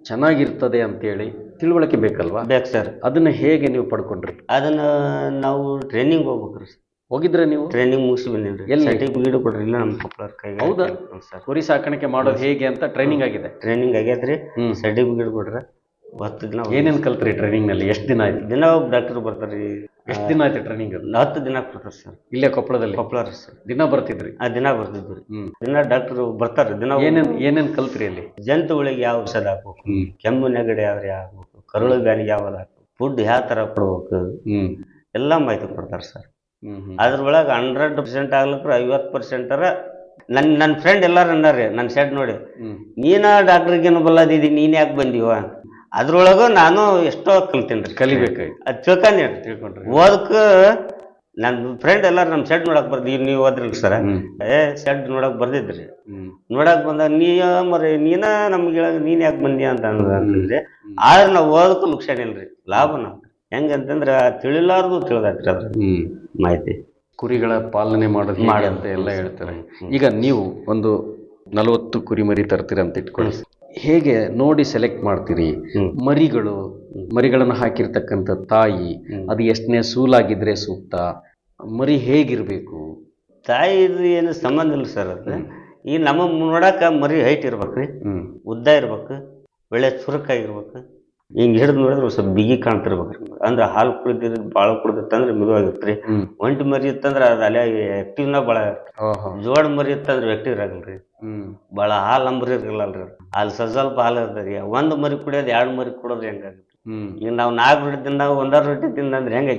ಚೆನ್ನಾಗಿರ್ತದೆ ಅಂತೇಳಿ ತಿಳುವಳಿಕೆ ಬೇಕಲ್ವಾ ಬೇಕು ಸರ್ ಅದನ್ನ ಹೇಗೆ ನೀವು ಪಡ್ಕೊಂಡ್ರಿ ಅದನ್ನ ನಾವು ಟ್ರೈನಿಂಗ್ ಹೋಗ್ಬೇಕ್ರಿ ಹೋಗಿದ್ರೆ ನೀವು ಟ್ರೈನಿಂಗ್ ಮುಗಿಸಿ ಬಂದಿನ್ರಿ ಎಲ್ಲಿ? ಸರ್ಟಿಫಿಕೇಟ್ ಕೊಡ್ರಿ ಇಲ್ಲ ನಮ್ಮ ಕೊಪ್ಪಳ ಕೈಗೆ ಹೌದಾ? ಸರ್ ಕುರಿ ಸಾಕಾಣಿಕೆ ಮಾಡೋದು ಹೇಗೆ ಅಂತ ಟ್ರೈನಿಂಗ್ ಆಗಿದೆ ಟ್ರೈನಿಂಗ್ ಆಗೈತ್ರಿ ಹ್ಮ್ ಸರ್ಟಿಫಿಕೇಟ್ ಕೊಡ್ರಿ ಹತ್ತು ದಿನ ಏನೇನ್ ಕಲ್ತ್ರಿ ಟ್ರೈನಿಂಗ್ ನಲ್ಲಿ ಎಷ್ಟು ದಿನ ಆಯ್ತು ದಿನ ಒಬ್ಬ ಡಾಕ್ಟರ್ ಬರ್ತಾರ್ರಿ ಎಷ್ಟು ದಿನ ಆಯ್ತು ಟ್ರೈನಿಂಗ್ ಅದು ಹತ್ತು ದಿನ ಕೊಡ್ತಾರೆ ಸರ್ ಇಲ್ಲೇ ಕೊಪ್ಪಳದಲ್ಲಿ ಕೊಪ್ಪಳ ರೀ ಸರ್ ದಿನ ಬರ್ತಿದ್ರಿ ಆ ದಿನ ಬರ್ತಿದ್ವಿ ರೀ ಹ್ಮ್ ದಿನ ಡಾಕ್ಟರ್ ಬರ್ತಾರೆ ದಿನ ಏನೇನ್ ಏನೇನ್ ಕಲ್ತ್ರಿ ಅಲ್ಲಿ ಜಂತುಗಳಿಗೆ ಯಾವ ಔಷಧ ಹಾಕ್ಬೇಕು ಹ್ಮ್ ಕೆಮ್ಮು ನೆಗಡಿ ಯಾವ್ದು ಹಾಕ್ಬೇಕು ಕರುಳು ಬ್ಯಾನಿಗೆ ಯಾವ್ದು ಹಾಕ್ಬೇಕು ಫುಡ್ ಯಾವ ಥರ ಕೊಡ್ಬೇಕು ಹ್ಮ್ ಎಲ್ಲ ಮಾಹಿತಿ ಕೊಡ್ತಾರೆ ಸರ್ ಹ್ಮ್ ಹ್ಮ್ ಅದ್ರೊಳಗೆ ಹಂಡ್ರೆಡ್ ಪರ್ಸೆಂಟ್ ಆಗ್ಲಿಕ್ರ ಐವತ್ತು ಪರ್ಸೆಂಟರ ನನ್ನ ನನ್ನ ಫ್ರೆಂಡ್ ಎಲ್ಲಾರು ಅನ್ನಾರಿ ನನ್ನ ಶೆಡ್ ನೋಡಿ ಹ್ಮ್ ನೀನ ಡಾಕ್ಟ್ರಿಗೇನು ಬಲ್ಲದಿದಿ ನೀನ್ ಯಾಕೆ ಬಂದೀವ ಅದ್ರೊಳಗ ನಾನು ಎಷ್ಟೋ ಕಲ್ತೀನಿ ರೀ ಕಲಿಬೇಕಾಯ್ತು ಅದು ತಿಳ್ಕೊಂಡಿ ತಿಳ್ಕೊಂಡ್ರಿ ಓದಕ್ಕ ನನ್ನ ಫ್ರೆಂಡ್ ಎಲ್ಲಾರು ನಮ್ಮ ಶೆಡ್ ನೋಡಕ್ ಬರ್ದಿ ನೀವು ಓದ್ರಲ್ರಿ ಸರ ಹ್ಮ್ ಏ ಶೆಡ್ ನೋಡಕ್ ಬರ್ದಿದ್ರಿ ಹ್ಮ್ ನೋಡಕ್ ಬಂದಾಗ ನೀ ಮರಿ ನೀನ ನಮ್ಗೆ ಹೇಳಕ್ ನೀನ್ ಯಾಕೆ ಬಂದಿ ಅಂತ ಅಂದ್ರಿ ಆದ್ರೆ ನಾವು ಓದಕ್ಕೂ ಲುಕ್ಷಣ ಇಲ್ರಿ ಲಾಭ ನಮ್ಗೆ ಹೆಂಗಂತಂದ್ರ ತಿಳಿಲಾರ್ದು ತಿಳಿದೈತ್ರಿ ಅದ್ರ ಹ್ಮ್ ಮಾಹಿತಿ ಕುರಿಗಳ ಪಾಲನೆ ಮಾಡೋದು ಹೇಗೆ ಮಾಡೋದು. ಅಂತ ಎಲ್ಲ ಹೇಳ್ತಾರೆ ಈಗ ನೀವು ಒಂದು ನಲವತ್ತು ಕುರಿ ಮರಿ ತರ್ತೀರ ಅಂತ ಇಟ್ಕೊಳ್ಳಿ ಹೇಗೆ ನೋಡಿ ಸೆಲೆಕ್ಟ್ ಮಾಡ್ತೀರಿ ಹ್ಮ್. ಮರಿಗಳು ಮರಿಗಳನ್ನು ಹಾಕಿರ್ತಕ್ಕಂಥ ತಾಯಿ ಹ್ಮ್. ಅದು ಎಷ್ಟನೇ ಸೂಲಾಗಿದ್ರೆ ಸೂಕ್ತ ಮರಿ ಹೇಗಿರ್ಬೇಕು ತಾಯಿದು ಏನು ಸಂಬಂಧ ಇಲ್ಲ ಸರ್ ಅದು ಈ ನಮ್ಮ ನೋಡಾಕ ಮರಿ ಹೈಟ್ ಇರ್ಬೇಕ್ರಿ ಹ್ಮ್ ಉದ್ದ ಇರ್ಬೇಕು ಒಳ್ಳೆ ಚುರುಕಾಗಿರ್ಬೇಕು ಹಿಂಗೆ ಹಿಡಿದು ನೋಡಿದ್ರೆ ಒಂದ್ ಸ್ವಲ್ಪ ಬಿಗಿ ಕಾಣ್ತಿರ್ಬೇಕ್ರಿ ಅಂದ್ರೆ ಹಾಲು ಕುಡಿದಿರ್ ಭಾಳ ಕುಡ್ದಿತ್ತಂದ್ರೆ ಮಿದುವಾಗಿರ್ತ್ರಿ ಹ್ಮ್ ಒಂಟಿ ಮರಿ ಇತ್ತಂದ್ರೆ ಅದು ಅಲ್ಲೇ ಆಕ್ಟಿವ್ನ ಭಾಳ ಓಹೋ ಜೋಡ್ ಮರಿ ಇತ್ತಂದ್ರೆ ಆಕ್ಟಿವ್ ಇರಾಗಲ್ರಿ ಹ್ಮ್ ಭಾಳ ಹಾಲು ಅಂಬ್ರಿ ಇರಲ್ಲಲ್ರಿ ಅಲ್ಲಿ ಸ್ವಲ್ಪ ಸ್ವಲ್ಪ ಹಾಲು ಇರ್ತದೆ ಒಂದು ಮರಿ ಕುಡಿಯೋದು ಎರಡು ಮರಿ ಕುಡೋದು ಹೆಂಗಾಗುತ್ತೆ ಹ್ಮ್ ಈಗ ನಾವು ನಾಲ್ಕು ರೊಟ್ಟಿ ತಿಂದ ಒಂದಾರು ರೊಟ್ಟಿ ತಿಂದಂದ್ರೆ ಹೆಂಗೆ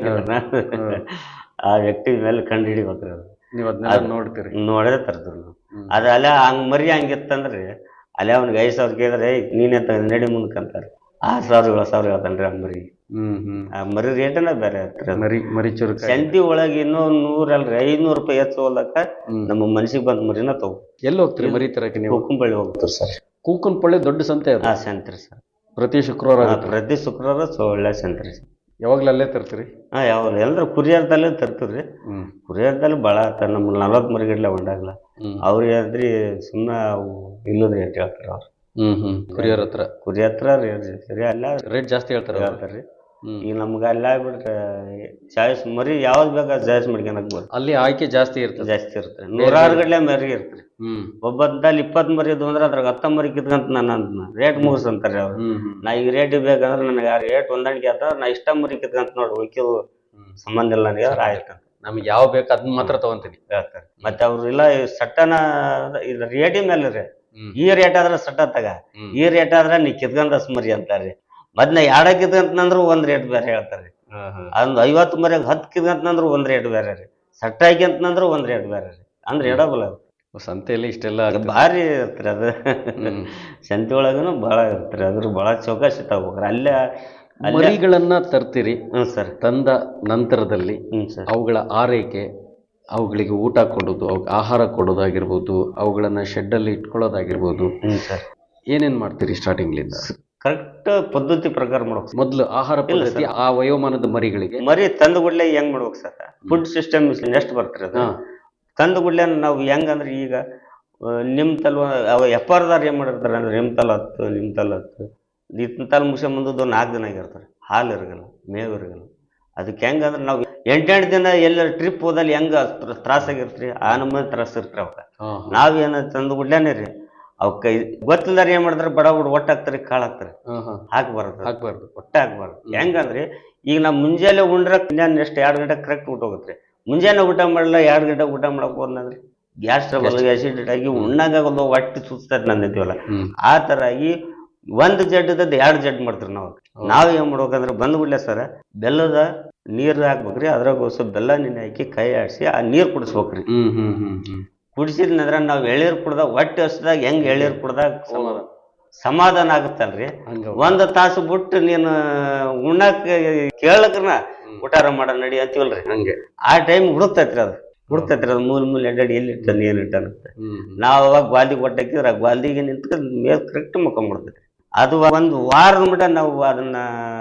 ಆ ವ್ಯಕ್ತಿ ಮೇಲೆ ಕಂಡು ಹಿಡಿಬೇಕ್ರಿ ಅದು ನೀವು ಅದನ್ನೆಲ್ಲ ನೋಡ್ತೀರಿ ನೋಡೇ ತರ್ತೀವಿ ನಾವು ಹ್ಮ್. ಅದು ಅಲ್ಲೇ ಹಂಗ್ ಮರಿ ಹಂಗಿತ್ತಂದ್ರೆ ಅಲ್ಲೇ ಅವ್ನಿಗೆ ಐದು ಸಾವಿರ ಕೇಳಿದ್ರೆ "ಏಯ್, ನೀನೇ ತಗೊಂಡ್ ನಡಿ ಮುಂದಕ್ಕೆ ಅಂತಾರೆ ಆರು ಸಾವಿರ ಏಳು ಸಾವಿರ ಹೇಳ್ತಾನ್ರಿ ಆ ಮರಿ ಹ್ಮ್ ಹ್ಮ್ ಆ ಮರಿ ರೇಟನ ಬೇರೆ ಇರ್ತಾರೆ ಅದು. ಮರಿ ಮರಿ ಚುರುಕ ಸಂತಿ ಒಳಗೆ ಇನ್ನೂ ನೂರ ಅಲ್ರಿ ಐನೂರು ರೂಪಾಯಿ ಹೆಚ್ಚು ಹೋಲಕ್ಕ ಹ್ಮ್. ನಮ್ಮ ಮನ್ಸಿಗೆ ಬಂದ ಮರಿನ ತಗೋ ಎಲ್ಲಿ ಹೋಗ್ತೀರಿ ಮರಿ ತರಕ್ಕೆ ನೀವು ಹುಕ್ಕುಂಬಳ್ಳಿ ಹೋಗ್ತಾರೆ ಸರ್ ಕೂಕನ್ ಪಳ್ಳಿ ದೊಡ್ಡ ಸಂತೆ ಅದು ಆ ಸಂತ್ರಿ ಸರ್ ಪ್ರತಿ ಶುಕ್ರವಾರ ಆ, ಆಗುತ್ತೆ. ಪ್ರತಿ ಶುಕ್ರವಾರ ಸೊ ಒಳ್ಳೆ ಸಂತ್ರಿ ಸರ್ ಯಾವಾಗ್ಲೂ ಅಲ್ಲೇ ತರ್ತೀರಿ ಹಾ ಯಾವ ಎಲ್ಲರೂ ಕುರಿಯರ್ದಲ್ಲೇ ತರ್ತೀವ್ರಿ ಹ್ಮ್ ಕುರಿಯರ್ದಲ್ಲಿ ಭಾಳ ಆತ ನಮ್ಮ ನಲ್ವತ್ತು ಮರಿಗಡ್ಲೆ ಒಂಡಾಗ್ಲ ಹ್ಮ್ ಅವ್ರಿಗೆ ಆದ್ರಿ ಸುಮ್ಮನೆ ಅವು ಇಲ್ಲದ್ರಿ ಅಂತ ಹೇಳ್ತಾರೆ ಅವ್ರು ಹ್ಮ್ ಹ್ಮ್ ಕುರಿಯರ್ ಹತ್ರ ಕುರಿ ಹತ್ರ ಸರಿ ಅಲ್ಲ ರೇಟ್ ಜಾಸ್ತಿ ಹೇಳ್ತಾರೆ ಅವ್ರು. ಹೇಳ್ತಾರ್ರಿ ಹ್ಮ್ ಈಗ ನಮ್ಗೆ ಅಲ್ಲ ಆಗ್ಬಿಟ್ರೆ ಚಾಯ್ಸ್ ಮರಿ ಯಾವ್ದು ಬೇಕಾ ಚಾಯ್ಸ್ ಮಾಡ್ಕೊಳಕ್ ಬರ್ತಾರೆ ಅಲ್ಲಿ ಆಯ್ಕೆ ಜಾಸ್ತಿ ಇರ್ತದೆ ಜಾಸ್ತಿ ಇರುತ್ತೆ ನೂರಾರು ಗಡ್ಲೆ ಮರಿ ಇರ್ತಾರೆ ಹ್ಮ್ ಒಬ್ಬದಲ್ಲಿ ಇಪ್ಪತ್ತು ಮರಿ ಇದ್ವು ಅಂದ್ರೆ ಅದ್ರಾಗ ಹತ್ತ ಮರಿ ಕಿತ್ಕಂತ ನಾನು ಅಂತ ರೇಟ್ ಮುಗಿಸ್ ಅಂತಾರೆ ಅವ್ರು ಹ್ಮ್ ಹ್ಮ್ ನಾ ಈಗ ರೇಟ್ ಬೇಕಂದ್ರೆ ನನಗೆ ಆ ರೇಟ್ ಹೊಂದಾಣಿಕೆ ಆತ ನಾ ಇಷ್ಟ ಮರಿ ಕಿತ್ಕಂತ ನೋಡಿ ಉಳ್ಕಿವು ಹ್ಮ್. ಸಂಬಂಧ ಇಲ್ಲ ನನಗೆ ಆದ್ರೆ ಆಯ್ತು ಅಂತ ನಮ್ಗೆ ಯಾವ ಬೇಕು ಅದನ್ನ ಮಾತ್ರ ತಗೊಂತೀನಿ ಹೇಳ್ತಾರೆ ಮತ್ತೆ ಅವ್ರು ಇಲ್ಲ ಈ ಸಟ್ಟನ ಇದು ರೇಟಿ ಮೇಲೆ ರೀ ಹ್ಮ್ ಈ ರೇಟ್ ಆದ್ರೆ ಸಟ್ಟ ತಗ ಹ್ಮ್. ಈ ರೇಟ್ ಆದ್ರೆ ನೀ ಕಿತ್ಕೊಂಡ ಮರಿ ಅಂತಾರೆ ಮತ್ ನಾ ಎರಡ ಕಿತ್ಕಂತಂದ್ರು ಒಂದ್ ರೇಟ್ ಬೇರೆ ಹೇಳ್ತಾರೆ ಹಾ, ಹಾ. ಅದೊಂದು ಐವತ್ತು ಮರಿಯಾಗ ಹತ್ತು ಕಿತ್ಕಂತಂದ್ರು ಒಂದ್ ರೇಟ್ ಬೇರೆ ರೀ ಸಟ್ಟ ಹಾಕ್ಯಂತಂದ್ರು ಒಂದ್ ರೇಟ್ ಬೇರೆ ರೀ ಅಂದ್ರೆ ಎಡಬಲ್ಲ ಸಂತೆಯಲ್ಲಿ ಇಷ್ಟೆಲ್ಲ ಆಗುತ್ತೆ. ಭಾರಿ ಇರ್ತ್ರಿ ಅದು ಹ್ಮ್. ಸಂತಿ ಒಳಗನು ಭಾಳ ಇರ್ತ್ರಿ ಅದ್ರ ಭಾಳ ಚೌಕಾಶಿ ತಗೋಬೇಕ್ರಿ ಅಲ್ಲೇ ಅಲ್ಲೇ ಮರಿಗಳನ್ನ ತರ್ತೀರಿ ಹ್ಞೂ ಸರ್ ತಂದ ನಂತರದಲ್ಲಿ ಹ್ಞೂ ಸರ್ ಅವುಗಳ ಆರೈಕೆ ಅವುಗಳಿಗೆ ಊಟ ಕೊಡೋದು ಅವುಗಳಿಗೆ ಆಹಾರ ಕೊಡೋದಾಗಿರ್ಬೋದು ಅವುಗಳನ್ನ ಶೆಡ್ ಅಲ್ಲಿ ಇಟ್ಕೊಳ್ಳೋದಾಗಿರ್ಬೋದು ಹ್ಞೂ ಸರ್ ಏನೇನ್ ಮಾಡ್ತೀರಿ ಸ್ಟಾರ್ಟಿಂಗ್ಲಿಂದ ಕರೆಕ್ಟ್ ಪದ್ಧತಿ ಪ್ರಕಾರ ಮಾಡ್ಬೇಕು ಮೊದಲು ಆಹಾರ ಇಲ್ಲ ಪದ್ಧತಿ ಆ ವಯೋಮಾನದ ಮರಿಗಳಿಗೆ ಮರಿ ತಂದು ಗುಡ್ಲೆ ಹೆಂಗ್ ಮಾಡ್ಬೇಕು ಸರ್ ಫುಡ್ ಸಿಸ್ಟಮ್ ಎಷ್ಟು ಬರ್ತೀರಿ ಅದು ಹಾ. ತಂದು ಗುಡ್ಲೆ ನಾವು ಹೆಂಗಂದ್ರೆ ಈಗ ಆ, ನಿಮ್ ತಲ್ ಅವ ಎಪ್ಪಾರ್ದಾರ ಏನ್ ಮಾಡಿರ್ತಾರೆ ಅಂದ್ರೆ ನಿಮ್ ತಲ್ ಹತ್ತು ನಿಮ್ ತಲ್ ಹತ್ತು ಇತ್ತ ತಲ್ ಮುಗಿಸ ಮುಂದದ್ದು ನಾಲ್ಕು ದಿನ ಆಗಿರ್ತಾರೆ ಹಾಲು ಇರಗಲ್ಲ ಮೇವು ಇರಗಲ್ಲ ಅದಕ್ಕೆ ಹೆಂಗಂದ್ರೆ ನಾವು ಎಂಟೆಂಟು ದಿನ ಎಲ್ಲ ಟ್ರಿಪ್ ಹೋದಲ್ಲಿ ಹೆಂಗ ತ್ರಾಸಾಗಿರ್ತ್ರಿ ಆ ನಮ್ಮನೆ ತ್ರಾಸ ಇರ್ತ್ರಿ ಅವಕ್ಕ ಹಾ, ಹಾ. ನಾವೇನ ತಂದು ಗುಡ್ಲೇನೆ ರೀ ಅವಕ್ಕ ಗೊತ್ತಿಲ್ದಾರ ಏನ್ ಮಾಡ್ತಾರೆ ಬಡ ಬಡ ಒಟ್ಟು ಹಾಕ್ತಾರೆ ಕಾಳು ಹಾಕ್ತಾರೆ ಹಾ, ಹಾ. ಹಾಕ್ಬಾರ್ದು ಹಾಕ್ಬಾರ್ದು ಹೊಟ್ಟೆ ಹಾಕ್ಬಾರ್ದು ಹೆಂಗಂದ್ರೆ ಈಗ ನಾವು ಮುಂಜಾನೆ ಉಂಡ್ರೆ ಇನ್ನೇನು ಎಷ್ಟು ಎರಡು ಗಂಟೆ ಕರೆಕ್ಟ್ ಊಟ ಹೋಗುತ್ತೆ ಮುಂಜಾನೆ ಊಟ ಮಾಡಲ್ಲ ಎರಡು ಗಂಟೆ ಊಟ ಮಾಡಕ್ ಹೋದ್ನಂದ್ರೆ ಗ್ಯಾಸ್ ಟ್ರಬಲ್ ಆಸಿಡಿಟಿ ಆಗಿ ಉಣ್ಣಾಗ ಒಂದು ಹೊಟ್ಟೆ ಸುಸ್ತದೆ ನಂದಿದ್ವಲ್ಲ ಹ್ಮ್ ಆ ಥರ ಆಗಿ ಒಂದು ಜಡ್ಡದ ಎರಡು ಜಡ್ ಮಾಡ್ತೀವಿ ನಾವು ನಾವ್ ಏನ್ ಮಾಡ್ಬೇಕಂದ್ರೆ ಬಂದ್ ಬಿಡ್ಲೆ ಸರ್ ಬೆಲ್ಲದ ನೀರ್ ಹಾಕ್ಬೇಕ್ರಿ ಅದ್ರಾಗ ಒಂದ್ ಸ್ವಲ್ಪ ಬೆಲ್ಲ ನೆನೆ ಹಾಕಿ ಕೈ ಆಡಿಸಿ ಆ ನೀರ್ ಕುಡಿಸ್ಬೇಕ್ರಿ ಹ್ಮ್ ಹ್ಮ್ ಹ್ಮ್ ಹ್ಮ್ ಕುಡಿಸಿದ್ನಂದ್ರ ನಾವ್ ಎಳೀರ್ ಕುಡ್ದಾಗ ಹೊಟ್ಟೆ ಹಸ್ದಾಗ ಹೆಂಗ್ ಎಳೀರ್ ಕುಡ್ದಾಗ ಸಮಾಧಾನ. ಸಮಾಧಾನ ಆಗುತ್ತಲ್ರಿ ಹಂಗ ಒಂದ್ ತಾಸು ಬಿಟ್ಟು ನೀನು ಉಣ್ಣಾಕ ಕೇಳಕ್ರನ ಊಟಾರ ಮಾಡ ನಡಿ ಅಂತೀವಲ್ರಿ ಹಂಗೆ ಆ ಟೈಮ್ ಹುಡುಕ್ತೈತ್ರಿ ಅದು ಹುಡುಕ್ತೈತ್ರಿ ಅದು ಮೂಲ ಮೂಲ ಅಡ್ಡಾಡಿ ಎಲ್ಲಿ ಇಟ್ಟಾನ ಏನ್ ಇಟ್ಟಾನ ಅಂತ ಹ್ಮ್ ನಾವ್ ಅವಾಗ ಗ್ವಾಲ್ದಿ ಕೊಟ್ಟಾಕಿದ್ರೆ ಆ ಗ್ವಾಲ್ದಿಗೆ ನಿಂತ್ಕೊಂಡು ಮೇಲ್ ಕರೆಕ್ಟ್ ಮುಕೊಂಡ್ಬಿಡ್ತೈತಿ ಅದು ಒಂದು ವಾರದ ಮಟ ನಾವು ಅದನ್ನ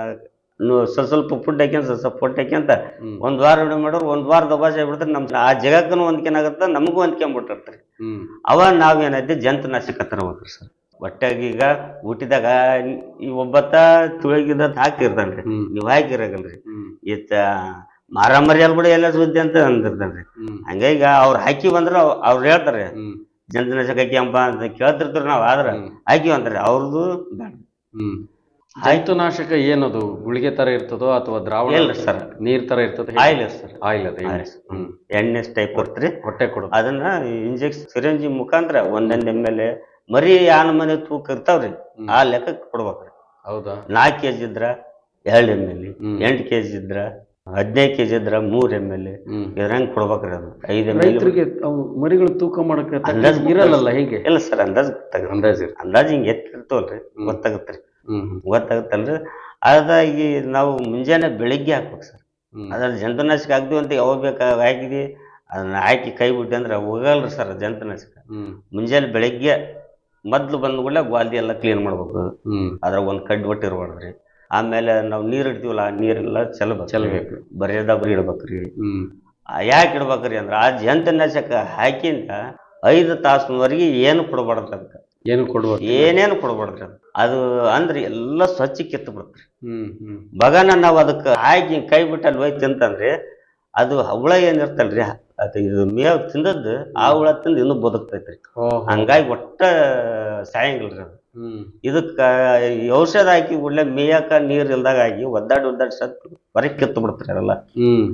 ನು- ಸ್ವಲ್ಪ ಸ್ವಲ್ಪ ಫುಡ್ ಹಾಕ್ಯಂತ ಸ್ವಲ್ಪ ಸ್ವಲ್ಪ ಫುಡ್ ಹಾಕ್ಯಂತ ಹ್ಮ್. ಒಂದ್ ವಾರ ವಿಡಿಯೋ ಮಾಡೋರು ಒಂದ್ ವಾರ ದಬಾಜ್ ಆಗ್ಬಿಡ್ತಾರೆ ನಮ್ ಆ ಜಗಕ್ಕೂ ಹೊಂದ್ಕೊಂಡ್ ಆಗುತ್ತೆ ನಮಗೂ ಹೊಂದ್ಕೊಂಡ್ಬಿಟ್ಟಿರ್ತಾರೆ ಹ್ಮ್ ಅವ ನಾವೇನೈತಿ ಜಂತುನಾಶಕ ತರಬೇಕ್ರಿ ಸರ್ ಒಟ್ಟಾಗಿ ಈಗ ಊಟದಾಗ ಈ ಒಬ್ಬತ್ತ ತುಳಗಿದ ಹಾಕಿರ್ತಾನ್ರಿ ಹ್ಮ್. ನೀವ್ ಹಾಕಿರಗಲ್ರಿ ಹ್ಮ್ ಈತ ಮಾರಾಮರಿ ಅಲ್ ಬಿಡಿ ಎಲ್ಲ ಸುದ್ದಿ ಅಂತ ಅಂದಿರ್ತಾನ್ರಿ ಹ್ಮ್ ಹಂಗಾಗಿ ಅವ್ರು ಹಾಕಿ ಬಂದ್ರ ಅವ್- ಅವ್ರು ಹೇಳ್ತಾರೆ ಹ್ಮ್ ಜಂತನಾಶಕ ಹಾಕಿ ಅಂಬ ಅಂತ ಕೇಳ್ತಿರ್ತಾರ ನಾವ್ ಆದ್ರ ಹ್ಮ್. ಹಾಕಿ ಅಂತಾರೆ ಅವ್ರದ್ದು ಬೇಡ ಹ್ಮ್ ಜಂತುನಾಶಕ ಏನದು ಗುಳಿಗೆ ತರ ಇರ್ತದೋ ಅಥವಾ ದ್ರಾವಣ ಇಲ್ರಿ sir. ನೀರ್ ತರ ಇರ್ತದೆ ಆಯಿಲ್ ಸರ್ ಆಯಿಲ್ ಅದ ಎಣ್ಣೆ. ಹ್ಮ್ ಎಣ್ಣೆ ಟೈಪ್ ಬರ್ತ್ರಿ ಹೊಟ್ಟೆ ಕೊಡೋದು ಅದನ್ನ ಇಂಜೆಕ್ಷನ್ ಸಿರಂಜಿ ಮುಖಾಂತರ ಒಂದೊಂದ್ ಎಮ್ ಎಲ್ ಮರಿ ಯಾನ ಮನೆ ತೂಕ ಇರ್ತಾವ್ರಿ ಹ್ಮ್. ಆ ಲೆಕ್ಕಕ್ಕೆ ಕೊಡ್ಬೇಕ್ರಿ ಹೌದಾ ನಾಲ್ಕು ಕೆಜಿ ಇದ್ರ ಎರಡು ಎಮ್ ಎಲ್ ಹ್ಮ್. ಎಂಟು ಕೆಜಿ ಇದ್ರ ಹದಿನೈದು ಕೆಜಿ ಇದ್ರ ಮೂರ್ ಎಮ್ ಎಲ್ ಹ್ಮ್ ಇದ್ರಂಗ್ ಕೊಡ್ಬೇಕ್ರಿ ಅದು ಐದು ಎಮ್ ಎಲ್ ರೈತರಿಗೆ ಅವು ಮರಿಗಳು ತೂಕ ಮಾಡಕ್ಕೆ ಅಂದಾಜ್ ಇರಲ್ಲ ಹೇಗೆ ಇಲ್ಲ ಸರ್ ಅಂದಾಜ್ ಗೊತ್ತಾಗುತ್ತೆ ಅಂದಾಜು ಅಂದಾಜ್ ಹಿಂಗ್ ಎತ್ತಿರ್ತವಲ್ರಿ ಹ್ಮ್. ಗೊತ್ತಾಗತ್ರಿ ಹ್ಮ್ ಹ್ಮ್ ಗೊತ್ತಾಗುತ್ತಲ್ರಿ ಅದಾಗಿ ನಾವು ಮುಂಜಾನೆ ಬೆಳಿಗ್ಗೆ ಹಾಕ್ಬೇಕು ಸರ್ ಹ್ಮ್ ಅದ್ರ ಜಂತುನಾಶಕ ಹಾಕ್ದಿವಿ ಅಂತ ಯಾವಾಗ ಬೇಕಾಗ ಹಾಕಿದ್ವಿ ಅದನ್ನ ಹಾಕಿ ಕೈ ಬಿಟ್ಟು ಅಂದ್ರೆ ಹೋಗಲ್ರಿ ಸರ್ ಜಂತುನಾಶಕ ಹ್ಮ್ ಮುಂಜಾನೆ ಬೆಳಿಗ್ಗೆ ಮೊದ್ಲು ಬಂದ ಕೂಡಲೇ ಗ್ವಾಲ್ದಿ ಎಲ್ಲ ಕ್ಲೀನ್ ಮಾಡ್ಬೇಕು ಹ್ಮ್ ಅದ್ರಾಗ ಒಂದು ಕಡ್ಡಿ ಒಟ್ಟು ಇರ್ಬಾರ್ದ್ರಿ ಆಮೇಲೆ ನಾವು ನೀರು ಇಡ್ತೀವಲ್ಲ ಆ ನೀರೆಲ್ಲ ಚೆಲ್ಬೇಕು ಚೆಲ್ಬೇಕು. ಬರೀ ಡಬ್ರಿ ಇಡ್ಬೇಕ್ರಿ ಹ್ಮ್ ಯಾಕೆ ಇಡ್ಬೇಕ್ರಿ ಅಂದ್ರೆ ಆ ಜಂತುನಾಶಕ ಹಾಕಿಂದ ಐದು ತಾಸಿನವರೆಗೆ ಏನು ಕೊಡಬಾರ್ದು ಅದಕ್ಕೆ ಏನು ಕೊಡ್ಬೇಕು ಏನೇನು ಕೊಡಬಾರ್ದ್ರಿ ಅದು ಅದು ಅಂದ್ರೆ ಎಲ್ಲ ಸ್ವಚ್ಛ ಕಿತ್ತು ಬಿಡ್ತ್ರಿ ಹ್ಮ್ ಹ್ಮ್ ಬಗನ ನಾವು ಅದಕ್ಕೆ ಹಾಕಿ ಕೈ ಬಿಟ್ಟು ಅಲ್ಲಿ ಹೋಯ್ತು ಅಂತಂದ್ರೆ ಅದು ಹುಳ ಏನಿರ್ತಲ್ರಿ ಅದು ಇದು ಮೇವ್ ತಿಂದದ್ದು ಆ ಹುಳ ತಿಂದು ಇನ್ನೂ ಬದುಕ್ತೈತ್ರಿ ಓ ಹಂಗಾಗಿ ಒಟ್ಟ ಸಾಯಂಗಿಲ್ರಿ ಅದು ಹ್ಮ್ ಇದಕ್ಕ ಈ ಔಷಧ ಹಾಕಿ ಒಳ್ಳೆ ಮೇಯಕ ನೀರ್ ಇಲ್ದಾಗ ಆಗಿ ಒದ್ದಾಡಿ ಒದ್ದಾಡಿ ಸತ್ತು ಹೊರಗೆ ಕಿತ್ತು ಬಿಡ್ತಾರೆ ಅದೆಲ್ಲ ಹ್ಮ್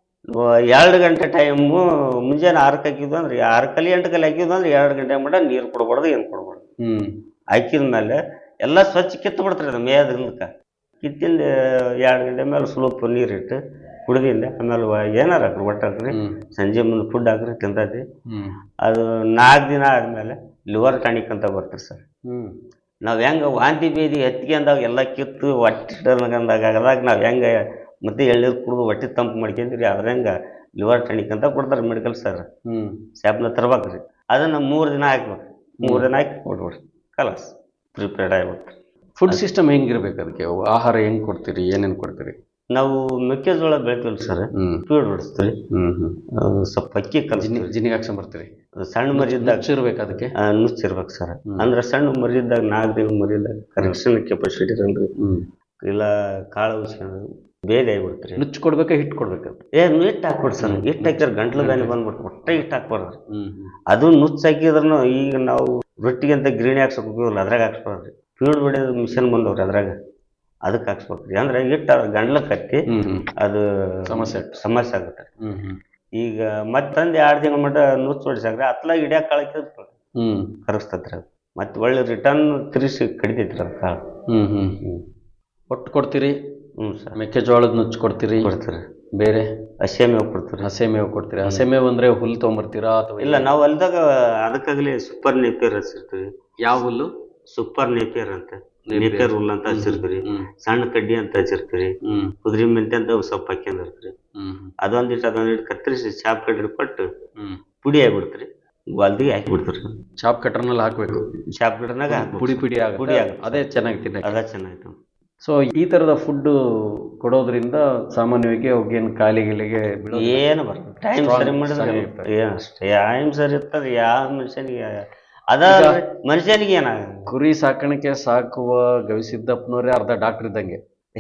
ಎರಡು ಗಂಟೆ ಟೈಮು ಮುಂಜಾನೆ ಆರಕ್ಕೆ ಹಾಕಿದ್ವು ಅಂದ್ರೆ ಆರಕ್ಕಲ್ಲಿ ಎಂಟಕ್ಕಲ್ಲಿ ಹಾಕಿದ್ವು ಅಂದ್ರೆ ಎರಡು ಗಂಟೆ ಮಟ್ಟ ನೀರು ಕೊಡ್ಬಾರ್ದು ಏನು ಕೊಡ್ಬಾರ್ದು ಹ್ಮ್ ಹಾಕಿದ ಮೇಲೆ ಎಲ್ಲ ಸ್ವಚ್ಛ ಕಿತ್ತು ಬಿಡ್ತಾರೆ ಅದು ಮೇಯದ್ರಿಂದ ಕಿತ್ತಿಂದ ಎರಡು ಗಂಟೆ ಮೇಲೆ ಸ್ವಲ್ಪ ನೀರಿಟ್ಟು ಕುಡ್ದಿಂದ ಆಮೇಲೆ ವ- ಏನಾರ ಹಾಕ್ರಿ ಒಟ್ಟು ಹಾಕ್ರಿ ಹ್ಮ್ ಸಂಜೆ ಮುಂದೆ ಫುಡ್ ಹಾಕ್ರಿ ತಿಂತೈತಿ ಹ್ಮ್ ಅದು ನಾಲ್ಕು ದಿನ ಆದಮೇಲೆ ಲಿವರ್ ಟಾನಿಕ್ ಅಂತ ಬರ್ತೀರಿ ಸರ್ ಹ್ಮ್ ನಾವು ಹೆಂಗೆ ವಾಂತಿ ಬೇದಿ ಎತ್ಕೊಂಡಾಗ ಎಲ್ಲ ಕಿತ್ತು ಹೊಟ್ಟೆ ಅನ್ಕೊಂಡಾಗ ಅದ್ರಾಗ ನಾವು ಹೆಂಗೆ ಮತ್ತೆ ಎಳ್ನೀರು ಕುಡಿದು ಹೊಟ್ಟೆ ತಂಪು ಮಾಡ್ಕೊಂತೀರಿ ಅದ್ರಂಗ ಲಿವರ್ ಟಾನಿಕ್ ಅಂತ ಕೊಡ್ತಾರೆ ಮೆಡಿಕಲ್ ಸರ್ ಹ್ಮ್ ಸ್ಯಾಪ್ನ ತರ್ಬೇಕ್ರಿ ಅದನ್ನು ಮೂರು ದಿನ ಹಾಕ್ಬೇಕು ಮೂರು ದಿನ ಹಾಕಿ ಕೊಡ್ಬಿಡ್ರಿ ಕಲಾಸ್ ಪ್ರಿಪೇರ್ಡ್ ಆಗಿಬಿಡ್ರಿ ಫುಡ್ ಸಿಸ್ಟಮ್ ಹೆಂಗಿರ್ಬೇಕು ಅದಕ್ಕೆ ಆಹಾರ ಹೆಂಗ್ ಕೊಡ್ತೀರಿ ಏನೇನ್ ಕೊಡ್ತೀರಿ ನಾವು ಮೆಕ್ಕೆಜೋಳ ಬೆಳಿತೀವಿ ಸರ್ ಹ್ಮ್ ಫೀಡ್ ಬಿಡಿಸ್ತೀವಿ ಹ್ಮ್ ಹ್ಮ್ ಅದು ಸ್ವಲ್ಪ ಅಕ್ಕಿ ಜಿನಿ ಕಲಿಸ್ತೀವಿ ಜಿನಿಗೆ ಹಾಕ್ಸ್ಕೊಂಡ್ ಬರ್ತೀರಿ ಸಣ್ಣ ಮರಿ ಇದ್ದಾಗ ಹಚ್ಚಿರ್ಬೇಕು ಅದಕ್ಕೆ ನುಚ್ಚಿರ್ಬೇಕು ಸರ್ ಅಂದ್ರೆ ಸಣ್ಣ ಮರಿ ಇದ್ದಾಗ ನಾಲ್ಕು ದಿನ ಮರಿ ಇದ್ದಾಗ ಕರೆಕ್ಷನ್ ಕೆಪಾಸಿಟಿ ಇರಲ್ರಿ ಹ್ಮ್ ಇಲ್ಲ ಕಾಳು ಉಸ್ಕೊಂಡು ಬೇರೆ ಆಗಿಬಿಡ್ತೀರಿ ನುಚ್ಚು ಕೊಡ್ಬೇಕಾ ಹಿಟ್ಟು ಕೊಡ್ಬೇಕಾ ಏ ಹಿಟ್ಟು ಹಾಕ್ಬಿಡ್ರಿ ಸರ್ ಹಿಟ್ಟು ಹಾಕಿದ್ರೆ ಗಂಟ್ಲು ಬೇನೆ ಬಂದ್ಬಿಟ್ಟು ಒಟ್ಟೆ ಹಿಟ್ಟು ಹಾಕ್ಬಾರ್ದು ಹ್ಮ್ ಹ್ಮ್ ಅದು ನುಚ್ಚು ಹಾಕಿದ್ರೂ ಈಗ ನಾವು ರೊಟ್ಟಿಗೆ ಅಂತ ಗಿರಣಿ ಹಾಕ್ಸಕ್ ಹೋಗಿವಲ್ಲ ಅದ್ರಾಗ ಹಾಕ್ಸ್ಬಾರ್ದ್ರಿ ಫೀಡ್ ಬಿಡೋದು ಮಿಷನ್ ಬಂದವ್ರಿ ಅದ್ರಾಗ ಅದಕ್ಕೆ ಹಾಕ್ಸ್ಬೇಕ್ರಿ ಅಂದ್ರೆ ಹಿಟ್ಟು ಗಂಡ್ಲ ಕಟ್ಟಿ ಹ್ಮ್ ಹ್ಮ್ ಅದು ಸಮಸ್ಯೆ ಆಗ್ತದೆ. ಸಮಸ್ಯೆ ಆಗುತ್ತೆ ಹ್ಮ್ ಹ್ಮ್ ಈಗ ಮತ್ತೊಂದು ಎರಡು ತಿಂಗಳ ಮಟ್ಟ ನುಚ್ಚು ಹೊಡಿಸಾಕ್ರಿ ಅತ್ಲಾಗ ಹಿಡಿಯಾಕ ಕಾಳಕ್ಕೆ ಹ್ಮ್ ಕರಗಿಸ್ತತ್ರಿ ಅದು ಮತ್ತೆ ಒಳ್ಳೆ ರಿಟರ್ನ್ ತಿರ್ಸಿ ಕಡಿತೈತ್ರಿ ಅದು ಕಾಳು ಹ್ಮ್ ಹ್ಮ್ ಹ್ಞೂ ಒಟ್ಟು ಕೊಡ್ತೀರಿ ಹ್ಞೂ ಸರ್ ಮೆಕ್ಕೆಜೋಳದ ನುಚ್ಚು ಕೊಡ್ತೀರಿ ಕೊಡ್ತೀರಿ ಬೇರೆ ಹಸಿ ಮೇವು ಕೊಡ್ತೀರಿ ಹಸೆ ಮೇವು ಕೊಡ್ತೀರಿ ಹಸೆ ಮೇವು ಅಂದ್ರೆ ಹುಲ್ಲು ತೊಗೊಂಬರ್ತೀರಾ ಅಥವಾ ಇಲ್ಲ ನಾವು ಹೊಲ್ದಾಗ ಅದಕ್ಕಾಗಲಿ ಸೂಪರ್ ನೇಪಿಯರ್ ಹಚ್ಚಿರ್ತೀವಿ ಯಾವ ಹುಲ್ಲು ಸೂಪರ್ ನೇಪಿಯರ್ ಅಂತ ನೇಪಿಯರ್. ನೇಪಿಯರ್ ಹುಲ್ ಅಂತ ಹಚ್ಚಿರ್ತೀವಿ ಹ್ಮ್ ಸಣ್ಣ ಕಡ್ಡಿ ಅಂತ ಹಚ್ಚಿರ್ತೀವಿ ಹ್ಮ್ ಕುದುರೆ ಮೆಂತೆ ಅಂತ ಸ್ವಲ್ಪ ಹಾಕ್ಯಂದಿರ್ತೀರಿ ಹ್ಮ್ ಅದೊಂದಿಟ್ಟು ಅದೊಂದಿಟ್ಟು ಕತ್ತರಿಸಿ ಚಾಪ್ ಕಡ್ಡಿ ಕೊಟ್ಟು ಹ್ಮ್ ಪುಡಿ ಆಗಿಬಿಡ್ತೀರಿ ಗ್ವಾಲ್ದಿಗೆ ಹಾಕಿಬಿಡ್ತೀರಿ ಚಾಪ್ ಕಟರ್ನಲ್ಲಿ ಹಾಕ್ಬೇಕು ಚಾಪ್ ಕಡ್ಡಿನಾಗ ಪುಡಿ ಪುಡಿ ಪುಡಿ ಆಗುತ್ತೆ ಆಗುತ್ತೆ. ಅದೇ ಚೆನ್ನಾಗಿ ತಿನ್ನಕ್ಕೆ ಅದ ಚೆನ್ನಾಯ್ತು ಸೊ ಈ ತರದ ಫುಡ್ ಕೊಡೋದ್ರಿಂದ ಸಾಮಾನ್ಯವಾಗಿ ಅವ್ಗೇನು ಕಾಯಿಲೆ ಗಿಲಿಗೆ ಬೀಳೋದಿಲ್ಲ. ಏನು ಬರ್ತದೆ ಟೈಮ್ Strong ಸರಿ ಮಾಡಿದ್ರೆ ಸರಿ ಇರ್ತದೆ. ಏನು ಅಷ್ಟೇ ಟೈಮ್ ಸರಿ ಇರ್ತದೆ ಯಾವ ಮನುಷ್ಯನಿಗೆ ಅದ ಮನುಷ್ಯನಿಗೆ ಏನ ಕುರಿ ಸಾಕಾಣಿಕೆ ಸಾಕುವ ಗವಿಸಿದ್ದಪ್ಪನವರೇ ಅರ್ಧ ಡಾಕ್ಟರ್ ಇದ್ದಂಗೆ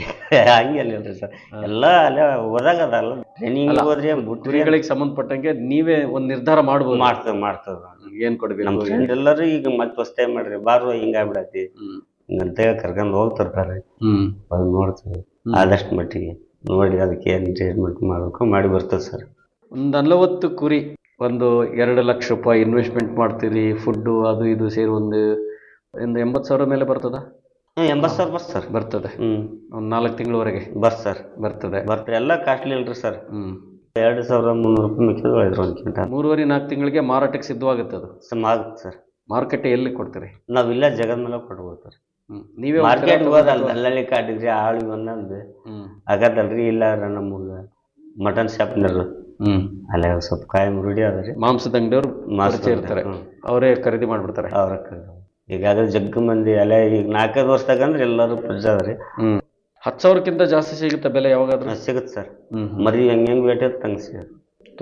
ಹಂಗೆಲ್ಲ ಸರ್ ಎಲ್ಲ ಅಲ್ಲೇ ಓದಾಗದಲ್ಲ ಟ್ರೈನಿಂಗ್ ಅಲ್ಲ, ಹೋದ್ರೆ ಬಿಟ್ರಿ ಕುರಿಗಳಿಗೆ ಸಂಬಂಧಪಟ್ಟಂಗೆ ನೀವೇ ಒಂದ್ ನಿರ್ಧಾರ ಮಾಡ್ಬೋದು ಮಾಡ್ತದ ಮಾಡ್ತದ ಏನ್ ನಮ್ಮ ಕೊಡ್ಬೇಕು ಫ್ರೆಂಡ್ ಎಲ್ಲರೂ ಈಗ ಮತ್ತೆ ಹೊಸ್ತೇ ಮಾಡ್ರಿ ಬಾರು ಹಿಂಗಾಗ್ಬಿಡತಿ ಹ್ಮ್ ಹಿಂಗಂತ ಹೇಳಿ ಕರ್ಕೊಂಡು ಹೋಗ್ತಿರ್ತಾರೆ ಹ್ಮ್ ಅದು ನೋಡ್ತೀವಿ ಹ್ಮ್. ಆದಷ್ಟು ಮಟ್ಟಿಗೆ ನೋಡಿ ಅದಕ್ಕೆ ಏನು ಟ್ರೀಟ್ಮೆಂಟ್ ಮಾಡಬೇಕು ಮಾಡಿ ಬರ್ತದೆ ಸರ್ ಒಂದು ನಲವತ್ತು ಕುರಿ ಒಂದು ಎರಡು ಲಕ್ಷ ರೂಪಾಯಿ ಇನ್ವೆಸ್ಟ್ಮೆಂಟ್ ಮಾಡ್ತೀರಿ ಫುಡ್ಡು ಅದು ಇದು ಸೇರಿ ಒಂದು ಒಂದು ಎಂಬತ್ತು ಸಾವಿರ ಮೇಲೆ ಬರ್ತದ ಹ್ಞೂ ಎಂಬತ್ತು ಸಾವಿರ ಬರ್ತ ಸರ್ ಬರ್ತದೆ ಹ್ಞೂ ಒಂದು ನಾಲ್ಕು ತಿಂಗಳವರೆಗೆ ಬರ್ತ ಸರ್ ಬರ್ತದೆ ಬರ್ತಾರೆ ಎಲ್ಲ ಕಾಸ್ಟ್ಲಿ ಇಲ್ರಿ ಸರ್ ಹ್ಮ್ ಎರಡು ಸಾವಿರದ ಮುನ್ನೂರು ರೂಪಾಯಿ ಮಿಕ್ಕಿದ್ರು ಐದು ಒಂದು ಕ್ವಿಂಟಲ್ ಮೂರುವರೆ ನಾಲ್ಕು ತಿಂಗಳಿಗೆ ಮಾರಾಟಕ್ಕೆ ಸಿದ್ಧವಾಗುತ್ತೆ ಅದು ಸಮ್ ಆಗುತ್ತೆ ಸರ್ ಮಾರುಕಟ್ಟೆ ಎಲ್ಲಿ ಕೊಡ್ತೀರಿ ನಾವು ಇಲ್ಲ ಜಗದ ಮೇಲೆ ಕೊಡ್ಬೋದು ಸರ್ ಹ್ಮ್ ನೀವೇ ಮಾರ್ಕೆಟ್ ಹೋಗ್ತೀರಾ ಹೋದಲ್ಲ ಅಥವಾ- ದಲ್ಲಾಳಿ ಕಾಟಿಗ್ರಿ ಆಳು ಒಂದೊಂದು ಹ್ಮ್ ಆಗದಲ್ರಿ ಇಲ್ಲ ನಮಗೆ ಮಟನ್ ಶಾಪ್ನರು ಹ್ಮ್ ಅಲ್ಲೇ ಸ್ವಲ್ಪ ಕಾಯಂ ರೂಢಿ ಅದ ರೀ ಮಾಂಸದ ಅಂಗಡಿಯವ್ರು ಮಾಂಸದ ಪರಿಚಯ ಇರ್ತಾರೆ ಹ್ಮ್. ಅವರೇ ಖರೀದಿ ಮಾಡ್ಬಿಡ್ತಾರೆ ಅವ್ರ ಈಗಾಗಲೇ ಜಗ್ಗ ಮಂದಿ ಅಲ್ಲೇ ಈಗ ನಾಲ್ಕೈದು ವರ್ಷದಾಗ ಅಂದ್ರೆ ಎಲ್ಲರೂ ಫ್ರಿಜ್ ಅದ ರೀ ಹ್ಮ್ ಹತ್ತು ಸಾವಿರಕ್ಕಿಂತ ಜಾಸ್ತಿ ಸಿಗುತ್ತೆ ಬೆಲೆ ಯಾವಾಗಾದ್ರೂ ಸಿಗುತ್ತೆ ಸರ್ ಹ್ಮ್ ಮರಿ ಹೆಂಗೆ ಹೆಂಗೆ ವೇಟ್ ಇರುತ್ತೆ ಹಂಗೆ ಸಿಗುತ್ತೆ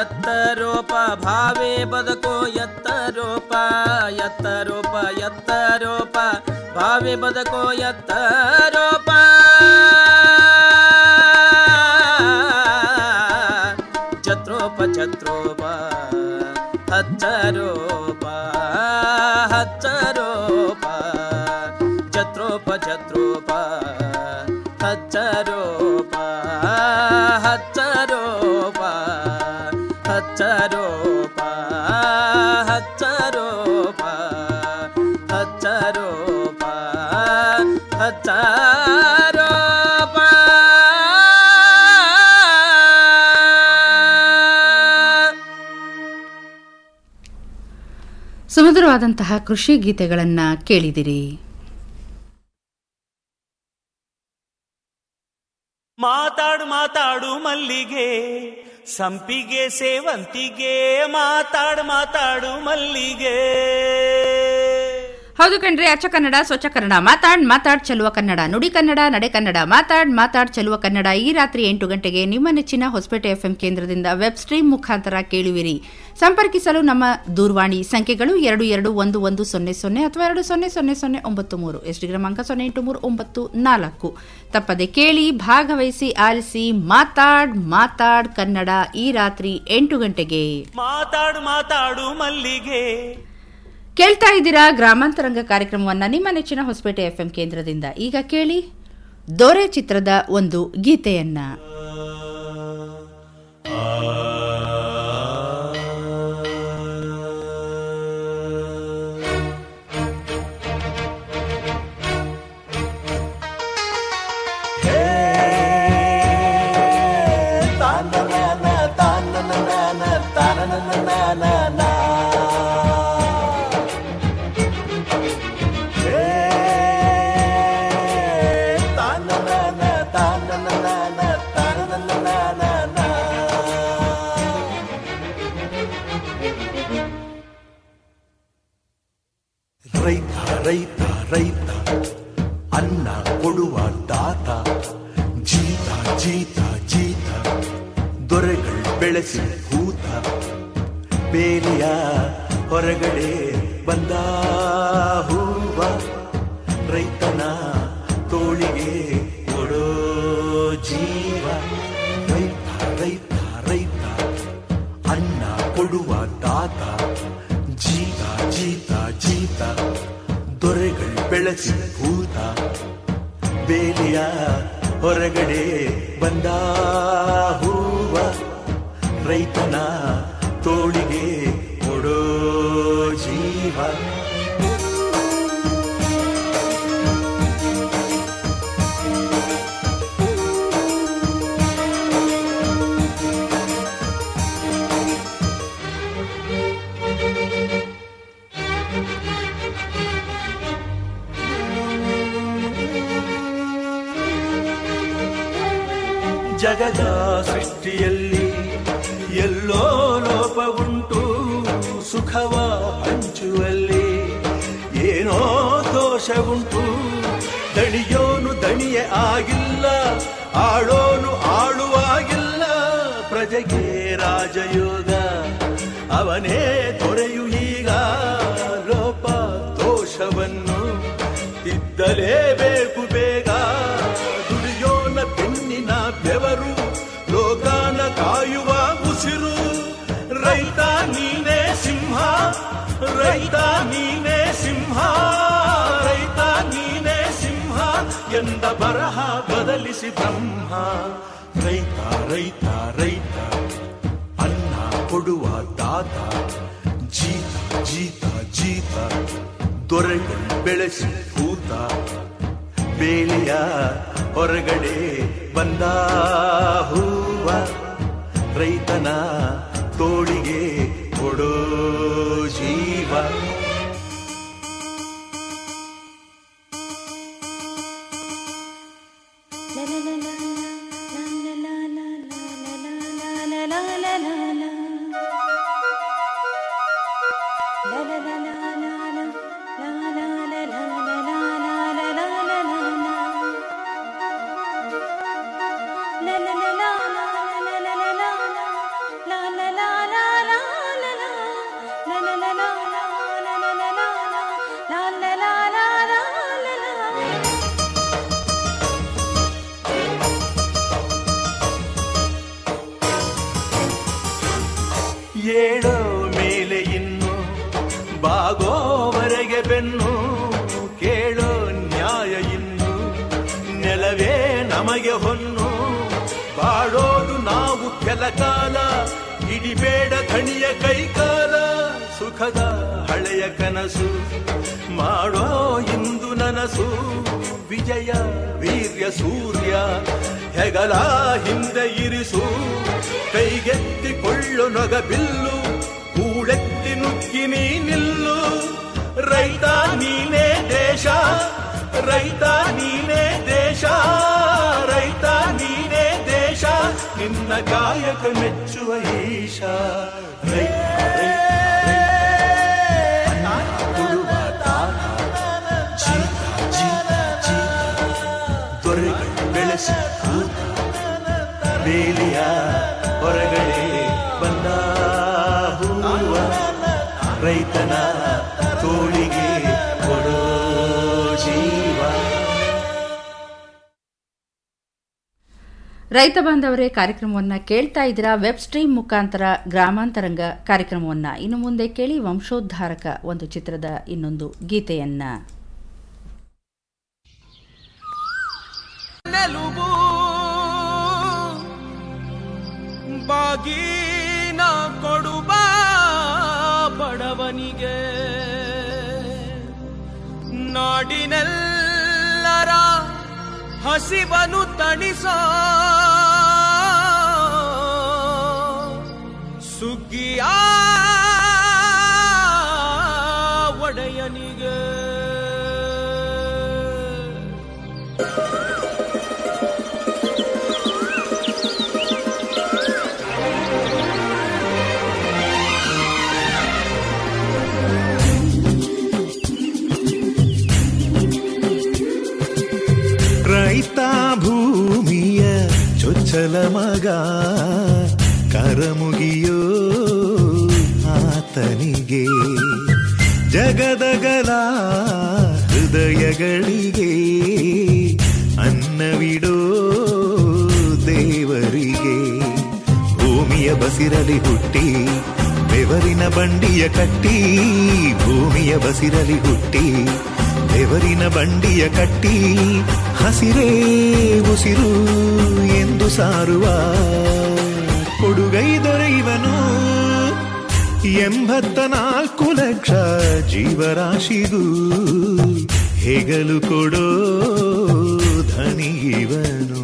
ಎತ್ತರೋಪ ಭಾವೇ ಬದುಕೋ ಎತ್ತರೋಪ ಎತ್ತರೋಪ ಎತ್ತರೋಪ ಭಾವೇ ಬದುಕೋ ಎತ್ತರೋಪ ಛತ್ರೋಪ ಛತ್ರೋಪ ಹಚ್ಚರೋಪ ಹಚ್ಚರೋಪ ಛತ್ರೋಪ ಛತ್ರೋಪ ಹಚ್ಚರೋಪ ಹಚ್ಚರೋಪ ಹಚ್ಚರೋಪ ಹಚ್ಚರೋಪ ಹಚ್ಚರೋಪ ಹಚ್ಚರೋಪ ಸುಮಧುರವಾದಂತಹ ಕೃಷಿ ಗೀತೆಗಳನ್ನು ಕೇಳಿದಿರಿ ಮಾತಾಡು ಮಾತಾಡು ಮಲ್ಲಿಗೆ ಸಂಪಿಗೆ ಸೇವಂತಿಗೆ ಮಾತಾಡು ಮಾತಾಡು ಮಲ್ಲಿಗೆ ಹೌದು ಕಣ್ರಿ ಅಚ್ಚ ಕನ್ನಡ ಸ್ವಚ್ಛ ಕನ್ನಡ ಮಾತಾಡ್ ಮಾತಾಡ್ ಚೆಲುವ ಕನ್ನಡ ನುಡಿ ಕನ್ನಡ ನಡೆ ಕನ್ನಡ ಮಾತಾಡ್ ಮಾತಾಡ್ ಚೆಲುವ ಕನ್ನಡ ಈ ರಾತ್ರಿ ಎಂಟು ಗಂಟೆಗೆ ನಿಮ್ಮ ನೆಚ್ಚಿನ ಹೊಸಪೇಟೆ ಎಫ್ಎಂ ಕೇಂದ್ರದಿಂದ ವೆಬ್ ಸ್ಟ್ರೀಮ್ ಮುಖಾಂತರ ಕೇಳುವಿರಿ ಸಂಪರ್ಕಿಸಲು ನಮ್ಮ ದೂರವಾಣಿ ಸಂಖ್ಯೆಗಳು ಎರಡು ಎರಡು ಒಂದು ಒಂದು ಸೊನ್ನೆ ಸೊನ್ನೆ ಅಥವಾ ಎರಡು ಸೊನ್ನೆ ಸೊನ್ನೆ ಸೊನ್ನೆ ಒಂಬತ್ತು ಮೂರು ಎಸ್ ಡಿ ಕ್ರಮಾಂಕ ಸೊನ್ನೆ ಎಂಟು ಮೂರು ಒಂಬತ್ತು ನಾಲ್ಕು ತಪ್ಪದೆ ಕೇಳಿ ಭಾಗವಹಿಸಿ ಆಲಿಸಿ ಮಾತಾಡ್ ಮಾತಾಡ್ ಕನ್ನಡ ಈ ರಾತ್ರಿ ಎಂಟು ಗಂಟೆಗೆ ಮಾತಾಡು ಮಾತಾಡು ಮಲ್ಲಿಗೆ ಕೇಳ್ತಾ ಇದ್ದೀರಾ ಗ್ರಾಮಾಂತರಂಗ ಕಾರ್ಯಕ್ರಮವನ್ನ ನಿಮ್ಮ ನೆಚ್ಚಿನ ಹೊಸಪೇಟೆ ಎಫ್ಎಂ ಕೇಂದ್ರದಿಂದ ಈಗ ಕೇಳಿ ದೊರೆ ಚಿತ್ರದ ಒಂದು ಗೀತೆಯನ್ನ ರೈತ ರೈತ ರೈತ ಅನ್ನ ಕೊಡುವ ದಾತ ಜೀತ ಜೀತ ಜೀತ ದೊರೆಗಳು ಬೆಳೆಸಿ ಭೂತ ಬೇಲಿಯ ಹೊರಗಡೆ ಬಂದ ಹೂವ ರೈತನ ತೋಳಿಗೆ ಕೊಡೋ ಜೀವ ರೈತ ರೈತ ರೈತ ಅನ್ನ ಕೊಡುವ ದಾತ ಜೀತ ಜೀತ ಜೀತ ದೊರೆಗಳು ಬೆಳೆಸಿ ಭೂತ ಬೇಲಿಯ ಹೊರಗಡೆ ಬಂದ ಹೂವ ರೈತನ ತೋಳಿಗೆ ಕೊಡೋ ಜೀವ ಜಗದ ಸೃಷ್ಟಿಯಲ್ಲಿ ಎಲ್ಲೋ ಲೋಪ ಉಂಟು ಸುಖವ ಹಂಚುವಲ್ಲಿ ಏನೋ ದೋಷ ಉಂಟು ದಣಿಯೋನು ದಣಿಯೇ ಆಗಿಲ್ಲ ಆಳೋನು ಆಳುವಾಗಿಲ್ಲ ಪ್ರಜೆಗೆ ರಾಜಯೋಗ ಅವನೇ ದೊರೆಯು ಈಗ ಲೋಪ ದೋಷವನ್ನು ತಿದ್ದಲೇಬೇಕು ಬೇಗ ದುಡಿಯೋನ ಬೆನ್ನಿನ ಬೆವರು ಲೋಕಾನ ಕಾಯುವ ಉಸಿರು ರೈತ ನೀನೇ ಸಿಂಹ ರೈತ ನೀನೇ ಸಿಂಹ ರೈತ ನೀನೇ ಸಿಂಹ ಎಂದ ಬರಹ ಬದಲಿಸಿ ಬ್ರಹ್ಮ ರೈತ ರೈತ ರೈತ ಅನ್ನ ಕೊಡುವ ದಾತ ಜೀತ ಜೀತ ಜೀತ ದೊರೆಗಳು ಬೆಳೆಸಿ ಭೂತ ಬೇಲಿಯ ಹೊರಗಡೆ ಬಂದ ಹೂವ ರೈತನ ತೋಳಿಗೆ ಕೊಡೋ ಜೀವ la la la la la la la la la la la la la ಬಾಳೋದು ನಾವು ಕೆಲ ಕಾಲ ಹಿಡಿಬೇಡ ಧಣಿಯ ಕೈಕಾಲ ಸುಖದ ಹಳೆಯ ಕನಸು ಮಾಡೋ ಇಂದು ನನಸು ವಿಜಯ ವೀರ್ಯ ಸೂರ್ಯ ಹೆಗಲ ಹಿಂದೆ ಇರಿಸು ಕೈಗೆತ್ತಿಕೊಳ್ಳು ನೊಗ ಬಿಲ್ಲು ಕೂಳೆತ್ತಿ ನುಗ್ಗಿ ನೀ ನಿಲ್ಲು ರೈತ ನೀನೇ ದೇಶ ರೈತ ನೀನೇ ದೇಶ ರೈತ ನೀನೇ ದೇಶ ನಿನ್ನ ಕಾಯಕ ಮೆಚ್ಚುವ ಈಶ ರೈತ ರೈತ, ರೈತ. ಅನ್ನ ಕೊಡುವ ತಾತ. ಜೀತ, ಜೀತ, ಜೀತ. ದೊರೆಗಳು ಬೆಳೆಸಿ ಕೂತ. ಬೇಲಿಯ ಹೊರಗಡೆ ಬಂದ ಹೂವ ರೈತನ ತೋಳಿಗೆ ಕೊಡೋ ಜೀವ ರೈತ ಬಾಂಧವರೇ ಕಾರ್ಯಕ್ರಮವನ್ನ ಕೇಳ್ತಾ ಇದ್ದೀರಾ ವೆಬ್ ಸ್ಟ್ರೀಮ್ ಮುಖಾಂತರ ಗ್ರಾಮಾಂತರಂಗ ಕಾರ್ಯಕ್ರಮವನ್ನ ಇನ್ನು ಮುಂದೆ ಕೇಳಿ ವಂಶೋದ್ಧಾರಕ ಒಂದು ಚಿತ್ರದ ಇನ್ನೊಂದು ಗೀತೆಯನ್ನ ನೆಲುಬು ಬಾಗೀನ ಕೊಡುವ ಬಡವನಿಗೆ ನಾಡಿನೆಲ್ಲರ ಹಸಿವನು ತಣಿಸ ಸುಗ್ಗಿಯ ಒಡೆಯನಿಗೆ ರೈತ ಭೂಮಿಯ ಚೊಚ್ಚಲ ಮಗ ಕರಮುಗಿಯೋ ಆತನಿಗೆ ಜಗದಗಲ ಹೃದಯಗಳಿಗೆ ಅನ್ನವಿಡೋ ದೇವರಿಗೆ ಭೂಮಿಯ ಬಸಿರಲಿ ಹುಟ್ಟಿ ಬೆವರಿನ ಬಂಡಿಯ ಕಟ್ಟಿ ಭೂಮಿಯ ಬಸಿರಲಿ ಹುಟ್ಟಿ ಬೆವರಿನ ಬಂಡಿಯ ಕಟ್ಟಿ ಹಸಿರೇ ಉಸಿರು ಎಂದು ಸಾರುವ ಕೊಡುಗೈ ದೊರೆಯುವನು ಎಂಬತ್ತ ನಾಲ್ಕು ಲಕ್ಷ ಜೀವರಾಶಿಗೂ ಹೆಗಲು ಕೊಡೋ ಧನಿಗಿವನು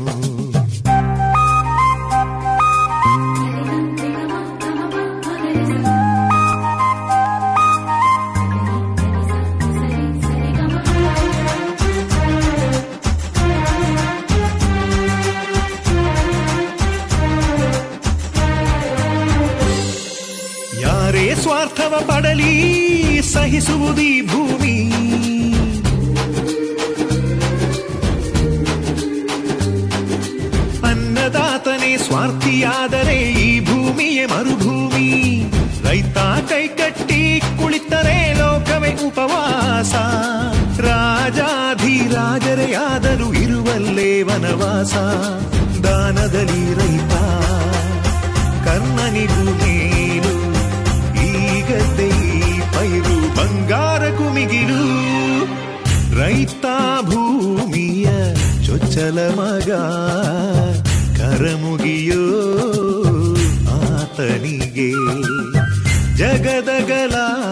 ಯಾರೇ ಸ್ವಾರ್ಥವ ಪಡಲಿ ಸಹಿಸುವುದೀ ಭೂಮಿ ಅನ್ನದಾತನೇ ಸ್ವಾರ್ಥಿಯಾದರೆ ಈ ಭೂಮಿಯೇ ಮರುಭೂಮಿ ರೈತ ಕೈಕಟ್ಟಿ ಕುಳಿತರೆ ಲೋಕವೇ ಉಪವಾಸ ರಾಜಾಧಿರಾಜರೇ ಆದರೂ ಇರುವಲ್ಲೇ ವನವಾಸ ದಾನದಲ್ಲಿ ರೈತ ಕರ್ಣನಿಗೂ ಮೇಲು ಈಗದ್ದೇ ಪೈರು ಬಂಗಾರ ಕುಮಿಗಿಲು ರೈತ ಭೂಮಿಯ ಚೊಚ್ಚಲ ಮಗ ಕರಮುಗಿಯೋ ಆತನಿಗೆ ಜಗದಗಲ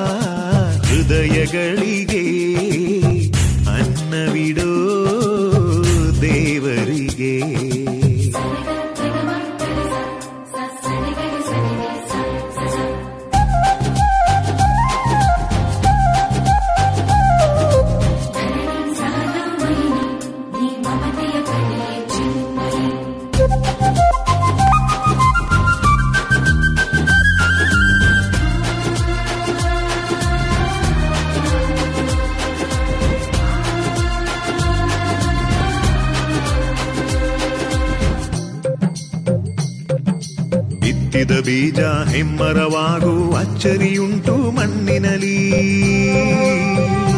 ಹೃದಯಗಳಿಗೆ ಅನ್ನವಿಡೋ ದೇವರಿಗೆ ಬಿತ್ತಿದ ಬೀಜ ಹೆಮ್ಮರವಾಗೂ ಅಚ್ಚರಿಯುಂಟು ಮಣ್ಣಿನಲಿ